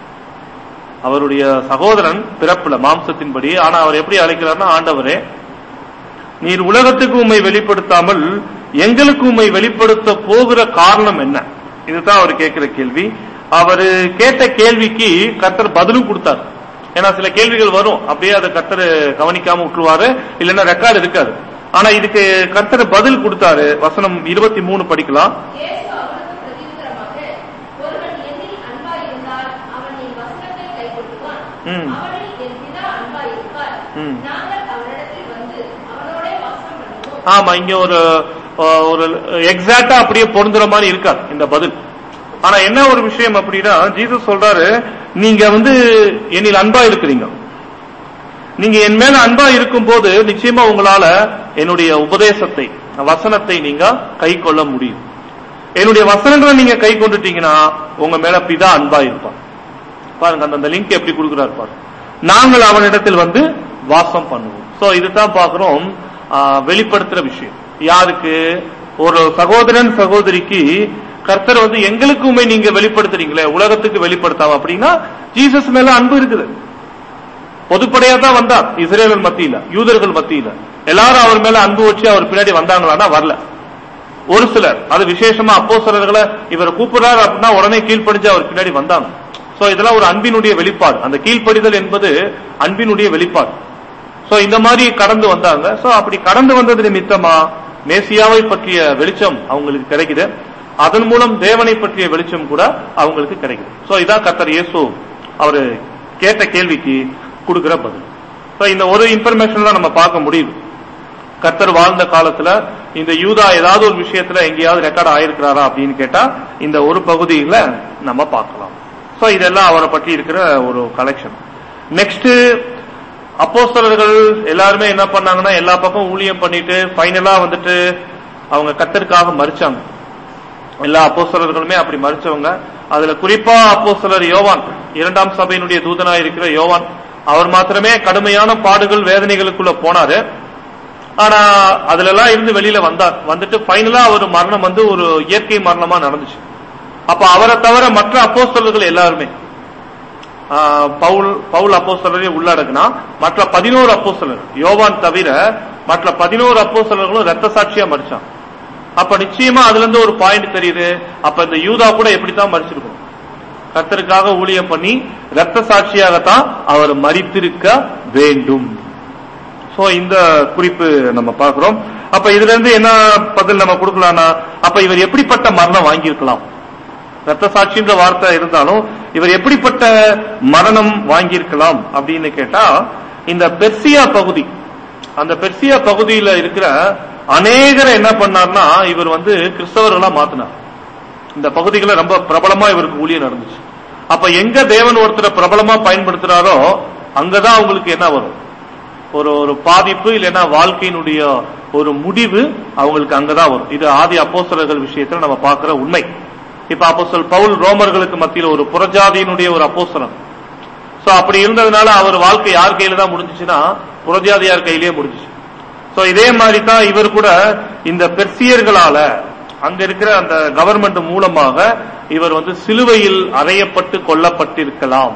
A: அவருடைய சகோதரன் பிறப்புல மாம்சத்தின்படி ஆனா அவர் எப்படி அழைக்கிறார்னா ஆண்டவரே நீர் உலகத்துக்கு உம்மை வெளிப்படுத்தாமல் எங்களுக்கு உம்மை வெளிப்படுத்த போகிற காரணம் என்ன இதுதான் அவர் கேட்கிற கேள்வி அவர் கேட்ட கேள்விக்கு கர்த்தர் பதிலும் கொடுத்தார் ஏன்னா சில கேள்விகள் வரும் அப்படியே அதை கர்த்தர் கவனிக்காம விட்டுருவாரு இல்லைன்னா ரெக்கார்டு இருக்காது ஆனா இதுக்கு கர்த்தர் பதில் கொடுத்தாரு வசனம் இருபத்தி மூணு படிக்கலாம்
B: இயேசு அவனுக்கு பிரதியுத்தரமாக, ஒருவன் என்னில் அன்பாயிருந்தால் அவன் என் வசனத்தை கைக்கொள்ளுவான்.
A: ம்.
B: அவனில் என் பிதா அன்பாயிருப்பார்.
A: ம்.
B: நாங்கள் அவனிடத்தில் வந்து அவனோடே வாசம் பண்ணுவோம்.
A: ஆமா இங்க ஒரு அஹ், ஒரு எக்ஸாக்டா அப்படியே பொருந்துற மாதிரி இருக்காது இந்த பதில் ஆனா என்ன ஒரு விஷயம் அப்படின்னா ஜீசஸ் சொல்றாரு நீங்க வந்து என்னில் அன்பா இருக்கிறீங்க நீங்க என் மேல அன்பா இருக்கும்போது நிச்சயமா உங்களால என்னுடைய உபதேசத்தை வசனத்தை நீங்க கை கொள்ள முடியும் என்னுடைய வசனங்களை நீங்க கை கொண்டுட்டீங்கன்னா உங்க மேல பிதா அன்பா இருப்பார் பாருங்க அந்த- அந்த லிங்க் எப்படி கொடுக்கிறார் பாருங்க நாங்கள் அவனிடத்தில் வந்து வாசம் பண்ணுவோம் சோ இதுதான் பாக்குறோம் ஆ, வெளிப்படுத்துற விஷயம் யாருக்கு ஒரு சகோதரன் சகோதரிக்கு கர்த்தர் வந்து எங்களுக்குமே நீங்க வெளிப்படுத்துறீங்களே உலகத்துக்கு வெளிப்படுத்தாம அப்படின்னா ஜீசஸ் மேல அன்பு இருக்குது பொதுப்படையா தான் வந்தார் இஸ்ரேலர் மத்தியில யூதர்கள் மத்தியில எல்லாரும் அவர் மேல அன்பு வச்சு அவர் பின்னாடி வந்தாங்களான்னா வரல ஒரு சிலர் அது விசேஷமா அப்போ இவர் கூப்பிடுறாரு அப்படின்னா உடனே கீழ்ப்படிஞ்சு அவர் பின்னாடி வந்தாங்க சோ இதெல்லாம் ஒரு அன்பினுடைய வெளிப்பாடு அந்த கீழ்ப்படிதல் என்பது அன்பினுடைய வெளிப்பாடு சோ இந்த மாதிரி கடந்து வந்தாங்க சோ அப்படி கடந்து வந்தது நிமித்தமா மேசியாவை பற்றிய வெளிச்சம் அவங்களுக்கு கிடைக்குது அதன் மூலம் தேவனை பற்றிய வெளிச்சம் கூட அவங்களுக்கு கிடைக்குது சோ இதான் கர்த்தர் இயேசு அவரு கேட்ட கேள்விக்கு கொடுக்கிற பதில் சோ இந்த ஒரு இன்ஃபர்மேஷன் தான் நம்ம பார்க்க முடியுது கர்த்தர் வாழ்ந்த காலத்துல இந்த யூதா ஏதாவது ஒரு விஷயத்துல எங்கேயாவது ரெக்கார்ட் ஆயிருக்கிறாரா அப்படின்னு கேட்டா இந்த ஒரு பகுதியில நம்ம பார்க்கலாம் சோ இதெல்லாம் அவரை பற்றி இருக்கிற ஒரு கலெக்ஷன் நெக்ஸ்ட் அப்போஸ்தலர்கள் எல்லாருமே என்ன பண்ணாங்கன்னா எல்லா பக்கம் ஊழியம் பண்ணிட்டு ஃபைனலா வந்துட்டு அவங்க கத்தருக்காக மறிச்சாங்க எல்லா அப்போஸ்தலர்களுமே அப்படி மறிச்சவங்க அதுல குறிப்பா அப்போஸ்தலர் யோவான் இரண்டாம் சபையினுடைய தூதனா இருக்கிற யோவான் அவர் மாத்திரமே கடுமையான பாடுகள் வேதனைகளுக்குள்ள போனாரு ஆனா அதுல எல்லாம் இருந்து வெளியில வந்தார் வந்துட்டு ஃபைனலா அவர் மரணம் வந்து ஒரு இயற்கை மரணமா நடந்துச்சு அப்ப அவரை தவிர மற்ற அப்போஸ்தலர்கள் எல்லாருமே ஆஹ், பவுல் பவுல் அப்போஸ்தலரை உள்ளடக்குனா மற்ற பதினோரு அப்போஸ்தலர் யோவான் தவிர மற்ற பதினோரு அப்போஸ்தலர்களும் ரத்த சாட்சியா மறிச்சாங்க அப்ப நிச்சயமா அதுல இருந்து ஒரு பாயிண்ட் தெரியுது அப்ப இந்த யூதா கூட எப்படித்தான் மறிச்சிருக்கும் கர்த்தருக்காக ஊழியம் பண்ணி ரத்த சாட்சியாகத்தான் அவர் மறித்திருக்க வேண்டும் சோ இந்த குறிப்பு நம்ம பார்க்கிறோம் அப்ப இதுல இருந்து என்ன பதில் நம்ம கொடுக்கலாம்னா அப்ப இவர் எப்படிப்பட்ட மரணம் வாங்கியிருக்கலாம் ரத்த சாட்சின்ற வார்த்தை இருந்தாலும் இவர் எப்படிப்பட்ட மரணம் வாங்கியிருக்கலாம் அப்படின்னு கேட்டா இந்த பெர்சியா பகுதி அந்த பெர்சியா பகுதியில இருக்கிற அநேகரை என்ன பண்ணார்னா இவர் வந்து கிறிஸ்தவர்களா மாத்தினார் இந்த பகுதிகளை ரொம்ப பிரபலமா இவருக்கு ஊழியம் நடந்துச்சு அப்ப எங்க தேவன் ஒருத்தரை பிரபலமா பயன்படுத்துறாரோ அங்கதான் அவங்களுக்கு என்ன வரும் ஒரு ஒரு பாதிப்பு இல்லைன்னா வாழ்க்கையினுடைய ஒரு முடிவு அவங்களுக்கு அங்கதான் வரும் இது ஆதி அப்போஸ்தலர்கள் விஷயத்துல நம்ம பார்க்கிற உண்மை இப்ப அப்போஸ்தலர் பவுல் ரோமர்களுக்கு மத்தியில் ஒரு புறஜாதியினுடைய ஒரு அப்போஸ்தலன் சோ அப்படி இருந்ததுனால அவர் வாழ்க்கை யார் கையில தான் முடிஞ்சுச்சுன்னா புறஜாதியார் கையிலேயே முடிஞ்சுச்சு சோ இதே மாதிரி தான் இவர் கூட இந்த பெர்சியர்களால அங்க இருக்கிற அந்த கவர்மெண்ட் மூலமாக இவர் வந்து சிலுவையில் அறையப்பட்டு கொல்லப்பட்டிருக்கலாம்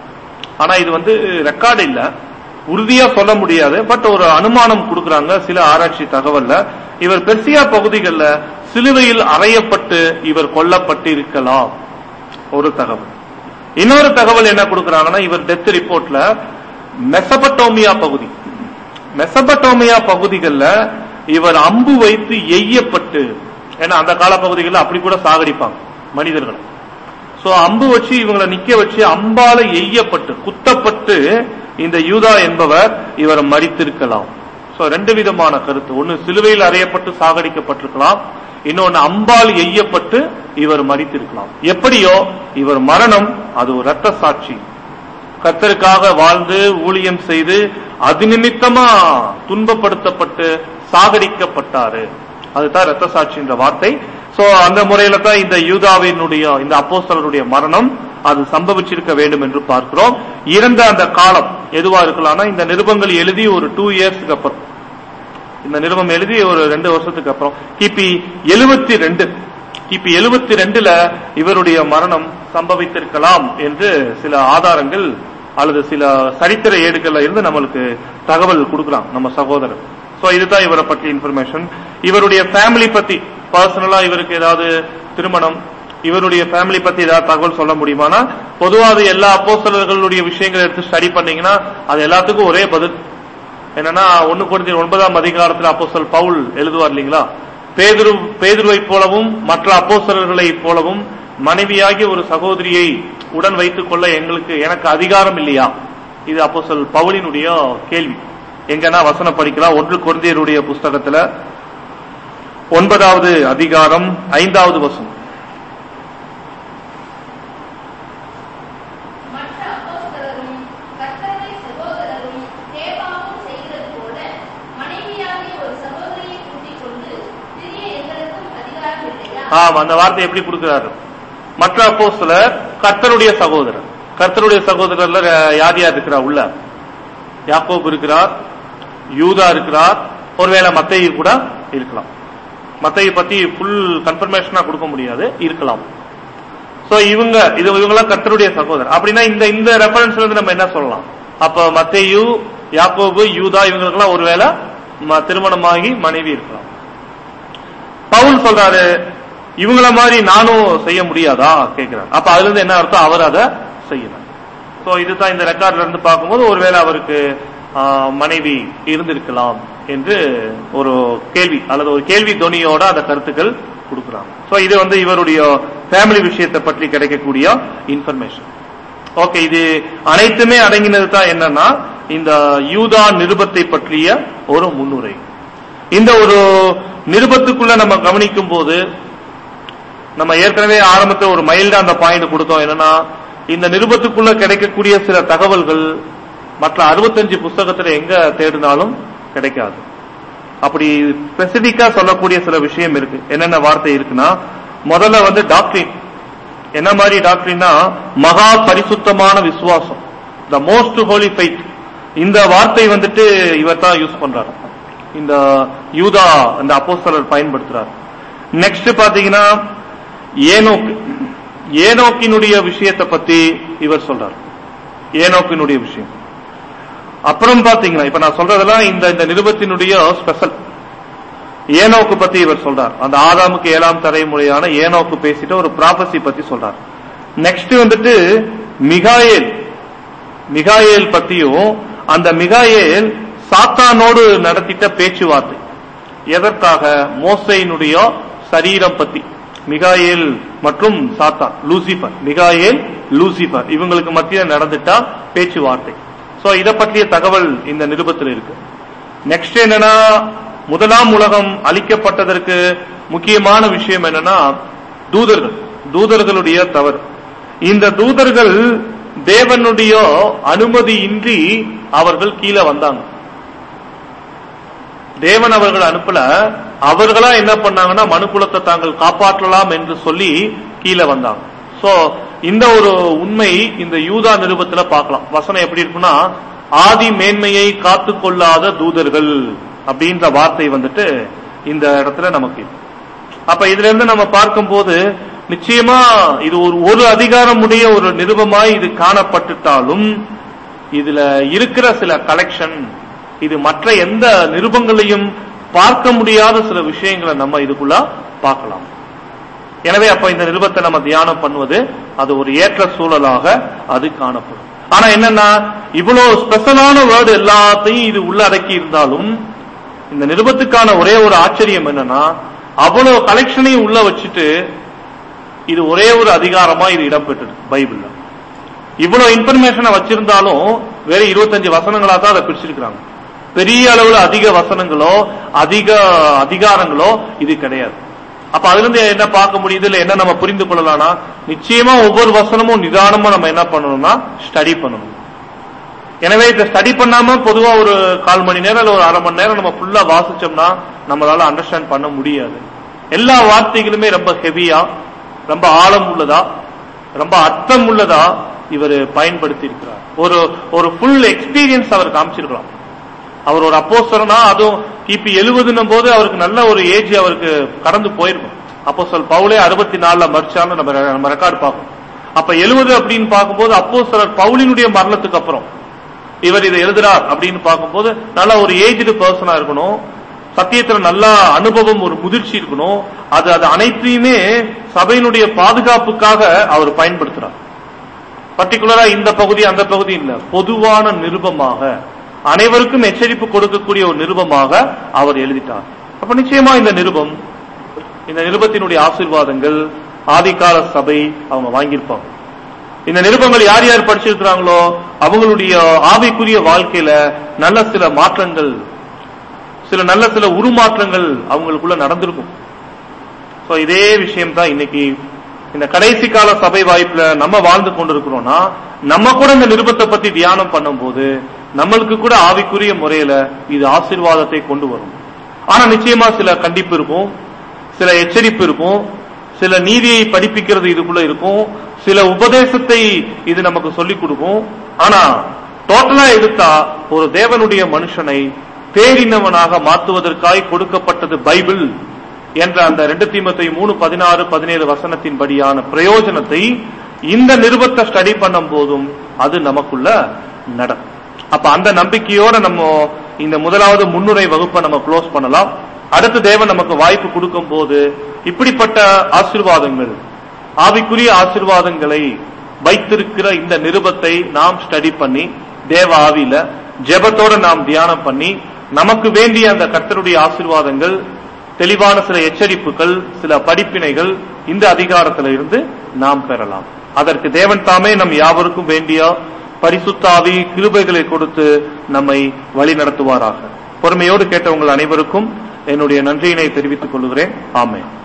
A: ஆனா இது வந்து ரெக்கார்டு இல்ல உறுதியா சொல்ல முடியாது பட் ஒரு அனுமானம் கொடுக்கறாங்க சில ஆராய்ச்சி தகவல்ல இவர் பெர்சியா பகுதிகளில் சிலுவையில் அறையப்பட்டு இவர் கொல்லப்பட்டிருக்கலாம் ஒரு தகவல் இன்னொரு தகவல் என்ன கொடுக்கறாங்கன்னா இவர் டெத் ரிப்போர்ட்ல மெசபட்டோமியா பகுதி மெசபட்டோமியா பகுதிகளில் இவர் அம்பு வைத்து எய்யப்பட்டு ஏன்னா அந்த கால பகுதிகளில் அப்படி கூட சாகடிப்பாங்க மனிதர்களை சோ அம்பு வச்சு இவங்களை நிக்க வச்சு அம்பால எய்யப்பட்டு குத்தப்பட்டு இந்த யூதா என்பவர் இவர் மறித்திருக்கலாம் சோ ரெண்டு விதமான கருத்து ஒன்னு சிலுவையில் அறையப்பட்டு சாகடிக்கப்பட்டிருக்கலாம் இன்னொன்னு அம்பால் எய்யப்பட்டு இவர் மறித்திருக்கலாம் எப்படியோ இவர் மரணம் அது ஒரு ரத்த சாட்சி கர்த்தருக்காக வாழ்ந்து ஊழியம் செய்து அது நிமித்தமா துன்பப்படுத்தப்பட்டு சாகடிக்கப்பட்டாரு அதுதான் ரத்த சாட்சின்ற வார்த்தை சோ அந்த முறையில தான் இந்த யூதாவினுடைய இந்த அப்போஸ்தலருடைய மரணம் அது சம்பவிச்சிருக்க வேண்டும் என்று பார்க்கிறோம் இறந்த அந்த காலம் எதுவா இருக்கலாம்னா இந்த நிருபங்கள் எழுதி ஒரு டூ இயர்ஸ்க்கு அப்புறம் இந்த நிருபம் எழுதி ஒரு ரெண்டு வருஷத்துக்கு அப்புறம் கிபி எழுபத்தி ரெண்டு கிபி எழுபத்தி ரெண்டுல இவருடைய மரணம் சம்பவித்திருக்கலாம் என்று சில ஆதாரங்கள் அல்லது சில சரித்திர ஏடுகள்ல இருந்து நம்மளுக்கு தகவல் கொடுக்கலாம் நம்ம சகோதரர் சோ இதுதான் இவரை பற்றி இன்ஃபர்மேஷன் இவருடைய ஃபேமிலி பத்தி பர்சனலா இவருக்கு ஏதாவது திருமணம் இவருடைய ஃபேமிலி பத்தி ஏதாவது தகவல் சொல்ல முடியுமானா பொதுவா அது எல்லா அப்போஸ்தலர்களுடைய விஷயங்களை எடுத்து ஸ்டடி பண்ணீங்கன்னா அது எல்லாத்துக்கும் ஒரே பதில் என்னன்னா ஒன்னு குறைந்த ஒன்பதாம் அதிகாரத்தில் அப்போஸ்தலர் பவுல் எழுதுவார் இல்லைங்களா பேதுரு பேதுருவை போலவும் மற்ற அப்போஸ்தலர்களைப் போலவும் மனைவியாகி ஒரு சகோதரியை உடன் வைத்துக் கொள்ள எங்களுக்கு எனக்கு அதிகாரம் இல்லையா இது அப்போஸ்தலர் பவுலினுடைய கேள்வி எங்கன்னா வசனம் படிக்கலாம் ஒன்று குழந்தையருடைய புஸ்தகத்துல ஒன்பதாவது அதிகாரம் ஐந்தாவது வசனம்
B: மற்ற அப்போஸ்தலரும் கர்த்தருடைய சகோதரரும் தேவாவும் செய்கிறது போல மனைவியாகிய ஒரு சகோதரியை கூட்டிக் கொண்டு திரிய எங்களுக்கும் அதிகாரம் இல்லையா
A: ஆம் அந்த வார்த்தை எப்படி கொடுக்கிறாரு மற்ற அப்போஸ்தலர் கர்த்தருடைய சகோதரர் கர்த்தருடைய சகோதரர்ல யார் யார் இருக்கிறா உள்ள யாக்கோப் இருக்கிறார் யூதா இருக்கிறார் ஒருவேளை மத்தேயு கூட இருக்கலாம் மத்தேயு பத்தி ஃபுல் கன்ஃபர்மேஷனா கொடுக்க முடியாது இருக்கலாம் சோ இவங்க இது இவங்கெல்லாம் கர்த்தருடைய சகோதரர் அப்படின்னா இந்த இந்த ரெஃபரன்ஸ்ல இருந்து நம்ம என்ன சொல்லலாம் அப்ப மத்தேயு யாக்கோபு யூதா இவங்களுக்கெல்லாம் ஒருவேளை ம- திருமணமாகி மனைவி இருக்கலாம் பவுல் சொல்றாரு இவங்கள மாதிரி நானும் செய்ய முடியாதா கேட்கிறார் அப்ப அதுல இருந்து என்ன அர்த்தம் அவர் அதை செய்யலாம் சோ இதுதான் இந்த ரெக்கார்ட்ல இருந்து பார்க்கும்போது ஒருவேளை அவருக்கு ஆ, மனைவி இருந்திருக்கலாம் என்று ஒரு கேள்வி அல்லது ஒரு கேள்வி தொனியோட அந்த கருத்துக்கள் கொடுக்குறாங்க சோ இது வந்து இவருடைய ஃபேமிலி விஷயத்தை பற்றி கிடைக்கக்கூடிய இன்ஃபர்மேஷன் ஓகே இது அனைத்துமே அடங்கினது தான் என்னன்னா இந்த யூதா நிருபத்தை பற்றிய ஒரு முன்னுரை இந்த ஒரு நிருபத்துக்குள்ள நம்ம கவனிக்கும் போது நம்ம ஏற்கனவே ஆரம்பத்தில் ஒரு மைல்டா அந்த பாயிண்ட் கொடுத்தோம் என்னன்னா இந்த நிருபத்துக்குள்ள கிடைக்கக்கூடிய சில தகவல்கள் மற்ற அறுபத்தஞ்சு புஸ்தகத்துல எங்க தேடினாலும் கிடைக்காது அப்படி ஸ்பெசிபிக்கா சொல்லக்கூடிய சில விஷயம் இருக்கு என்னென்ன வார்த்தை இருக்குன்னா முதல்ல வந்து டாக்டரின் என்ன மாதிரி டாக்டரின்னா மகா பரிசுத்தமான விசுவாசம் த மோஸ்ட் ஹோலி ஃபைத் இந்த வார்த்தை வந்துட்டு இவர் தான் யூஸ் பண்றாரு இந்த யூதா அந்த அப்போஸ்தலர் பயன்படுத்துறார் நெக்ஸ்ட் பாத்தீங்கன்னா ஏனோக்கு ஏனோக்கினுடைய விஷயத்தை பத்தி இவர் சொல்றார் ஏனோக்கினுடைய விஷயம் அப்புறம் பாத்தீங்கன்னா இப்ப நான் சொல்றதெல்லாம் இந்த இந்த நிருபத்தினுடைய ஸ்பெஷல் ஏனோக்கு பத்தி இவர் சொல்றார் அந்த ஆதாமுக்கு ஏழாம் தலைமுறையான ஏனோக்கு பேசிட்டு ஒரு ப்ராபசி பத்தி சொல்றார் நெக்ஸ்ட் வந்துட்டு மிகாயேல் மிகாயேல் பத்தியும் அந்த மிகாயேல் சாத்தானோடு நடத்திட்ட பேச்சுவார்த்தை எதற்காக மோசையினுடைய சரீரம் பத்தி மிகாயேல் மற்றும் சாத்தான் லூசிபர் மிகாயேல் லூசிபர் இவங்களுக்கு மத்தியில் நடந்துட்டா பேச்சுவார்த்தை சோ இத பற்றிய தகவல் இந்த நிருபத்தில் இருக்கு நெக்ஸ்ட் என்னன்னா முதலாம் உலகம் அளிக்கப்பட்டதற்கு முக்கியமான விஷயம் என்னன்னா தூதர்கள் தூதர்களுடைய தவறு இந்த தூதர்கள் தேவனுடைய அனுமதியின்றி அவர்கள் கீழே வந்தாங்க தேவன் அவர்கள் அனுப்பல அவர்களா என்ன பண்ணாங்கன்னா மனுக்குலத்தை தாங்கள் காப்பாற்றலாம் என்று சொல்லி கீழே வந்தாங்க சோ இந்த ஒரு உண்மை இந்த யூதா நிருபத்துல பார்க்கலாம் வசனம் எப்படி இருக்குன்னா ஆதி மேன்மையை காத்து கொள்ளாத தூதர்கள் அப்படின்ற வார்த்தை வந்துட்டு இந்த இடத்துல நமக்கு இருக்கு. அப்ப இதுல இருந்து நம்ம பார்க்கும்போது நிச்சயமா இது ஒரு ஒரு அதிகாரம் உடைய ஒரு நிருபமாய் இது காணப்பட்டுட்டாலும் இதுல இருக்கிற சில கலெக்ஷன் இது மற்ற எந்த நிருபங்களையும் பார்க்க முடியாத சில விஷயங்களை நம்ம இதுக்குள்ள பார்க்கலாம் எனவே அப்ப இந்த நிருபத்தை நம்ம தியானம் பண்ணுவது அது ஒரு ஏற்ற சூழலாக அது காணப்படும் ஆனா என்னன்னா இவ்வளவு ஸ்பெஷலான வேர்டு எல்லாத்தையும் இது உள்ளடக்கி இருந்தாலும் இந்த நிருபத்துக்கான ஒரே ஒரு ஆச்சரியம் என்னன்னா அவ்வளவு கலெக்ஷனையும் உள்ள வச்சுட்டு இது ஒரே ஒரு அதிகாரமா இது இடம்பெற்றது பைபிள்ல இவ்வளவு இன்ஃபர்மேஷனை வச்சிருந்தாலும் வேற இருபத்தஞ்சு வசனங்களா தான் அதை பிரிச்சிருக்கிறாங்க பெரிய அளவுல அதிக வசனங்களோ அதிக அதிகாரங்களோ இது கிடையாது அப்ப அதுல இருந்து என்ன பார்க்க முடியுது இல்ல என்ன நம்ம புரிந்து கொள்ளலாம்னா நிச்சயமா ஒவ்வொரு வசனமும் நிதானமா நம்ம என்ன பண்ணணும்னா ஸ்டடி பண்ணணும் எனவே இதை ஸ்டடி பண்ணாம பொதுவா ஒரு கால் மணி நேரம் இல்ல ஒரு அரை மணி நேரம் நம்ம ஃபுல்லா வாசிச்சோம்னா நம்மளால அண்டர்ஸ்டாண்ட் பண்ண முடியாது எல்லா வார்த்தைகளுமே ரொம்ப ஹெவியா ரொம்ப ஆழம் உள்ளதா ரொம்ப அர்த்தம் உள்ளதா இவர் பயன்படுத்தி இருக்கிறார் ஒரு ஒரு ஃபுல் எக்ஸ்பீரியன்ஸ் அவர் காமிச்சிருக்கலாம் அவர் ஒரு அப்போஸ்தலனா அதுவும் கிபி எழுபதுன்னும் போது அவருக்கு நல்ல ஒரு ஏஜ் அவருக்கு கடந்து போயிருக்கும் அப்போஸ்தலர் பவுலே அறுபத்தி நாலுல மறிச்சான்னு நம்ம நம்ம ரெக்கார்டு பார்க்கணும் அப்ப எழுபது அப்படின்னு பார்க்கும்போது அப்போஸ்தலர் பவுலினுடைய மரணத்துக்கு அப்புறம் இவர் இதை எழுதுறார் அப்படின்னு பார்க்கும்போது நல்ல ஒரு ஏஜ்டு பர்சனா இருக்கணும் சத்தியத்துல நல்ல அனுபவம் ஒரு முதிர்ச்சி இருக்கணும் அது அது அனைத்தையுமே சபையினுடைய பாதுகாப்புக்காக அவர் பயன்படுத்துறார் பர்டிகுலரா இந்த பகுதி அந்த பகுதி இல்ல பொதுவான நிருபமாக அனைவருக்கும் எச்சரிப்பு கொடுக்கக்கூடிய ஒரு நிருபமாக அவர் எழுதிட்டார் அப்ப நிச்சயமா இந்த நிருபம் இந்த நிருபத்தினுடைய ஆசீர்வாதங்கள் ஆதிகால சபை அவங்க வாங்கியிருப்பாங்க இந்த நிருபங்கள் யார் யார் படிச்சிருக்கிறாங்களோ அவங்களுடைய ஆவிக்குரிய வாழ்க்கையில நல்ல சில மாற்றங்கள் சில நல்ல சில உருமாற்றங்கள் அவங்களுக்குள்ள நடந்திருக்கும் சோ இதே விஷயம் தான் இன்னைக்கு இந்த கடைசி கால சபை வாய்ப்புல நம்ம வாழ்ந்து கொண்டிருக்கிறோம்னா நம்ம கூட இந்த நிருபத்தை பத்தி தியானம் பண்ணும்போது நம்மளுக்கு கூட ஆவிக்குரிய முறையில இது ஆசீர்வாதத்தை கொண்டு வரும் ஆனா நிச்சயமா சில கண்டிப்பு இருக்கும் சில எச்சரிப்பு இருக்கும் சில நீதியை படிப்பிக்கிறது இதுக்குள்ள இருக்கும் சில உபதேசத்தை இது நமக்கு சொல்லிக் கொடுக்கும் ஆனா டோட்டலா எடுத்தா ஒரு தேவனுடைய மனுஷனை தேறினவனாக மாற்றுவதற்காய் கொடுக்கப்பட்டது பைபிள் என்ற அந்த ரெண்டு தீமத்தை மூணு பதினாறு பதினேழு வசனத்தின்படியான பிரயோஜனத்தை இந்த நிருபத்தை ஸ்டடி பண்ணும் போதும் அது நமக்குள்ள நடக்கும் அப்ப அந்த நம்பிக்கையோட நம்ம இந்த முதலாவது முன்னுரை வகுப்பை நம்ம க்ளோஸ் பண்ணலாம் அடுத்து தேவன் நமக்கு வாய்ப்பு கொடுக்கும் போது இப்படிப்பட்ட ஆசீர்வாதங்கள் ஆவிக்குரிய ஆசீர்வாதங்களை வைத்திருக்கிற இந்த நிருபத்தை நாம் ஸ்டடி பண்ணி தேவ ஆவியில ஜெபத்தோட நாம் தியானம் பண்ணி நமக்கு வேண்டிய அந்த கர்த்தருடைய ஆசீர்வாதங்கள் தெளிவான சில எச்சரிப்புகள் சில படிப்பினைகள் இந்த அதிகாரத்தில இருந்து நாம் பெறலாம் அதற்கு தேவன் தாமே நம் யாவருக்கும் வேண்டிய பரிசுத்தாவி கிருபைகளை கொடுத்து நம்மை வழி நடத்துவாராக பொறுமையோடு கேட்ட உங்கள் அனைவருக்கும் என்னுடைய நன்றியினை தெரிவித்துக் கொள்கிறேன் ஆமென்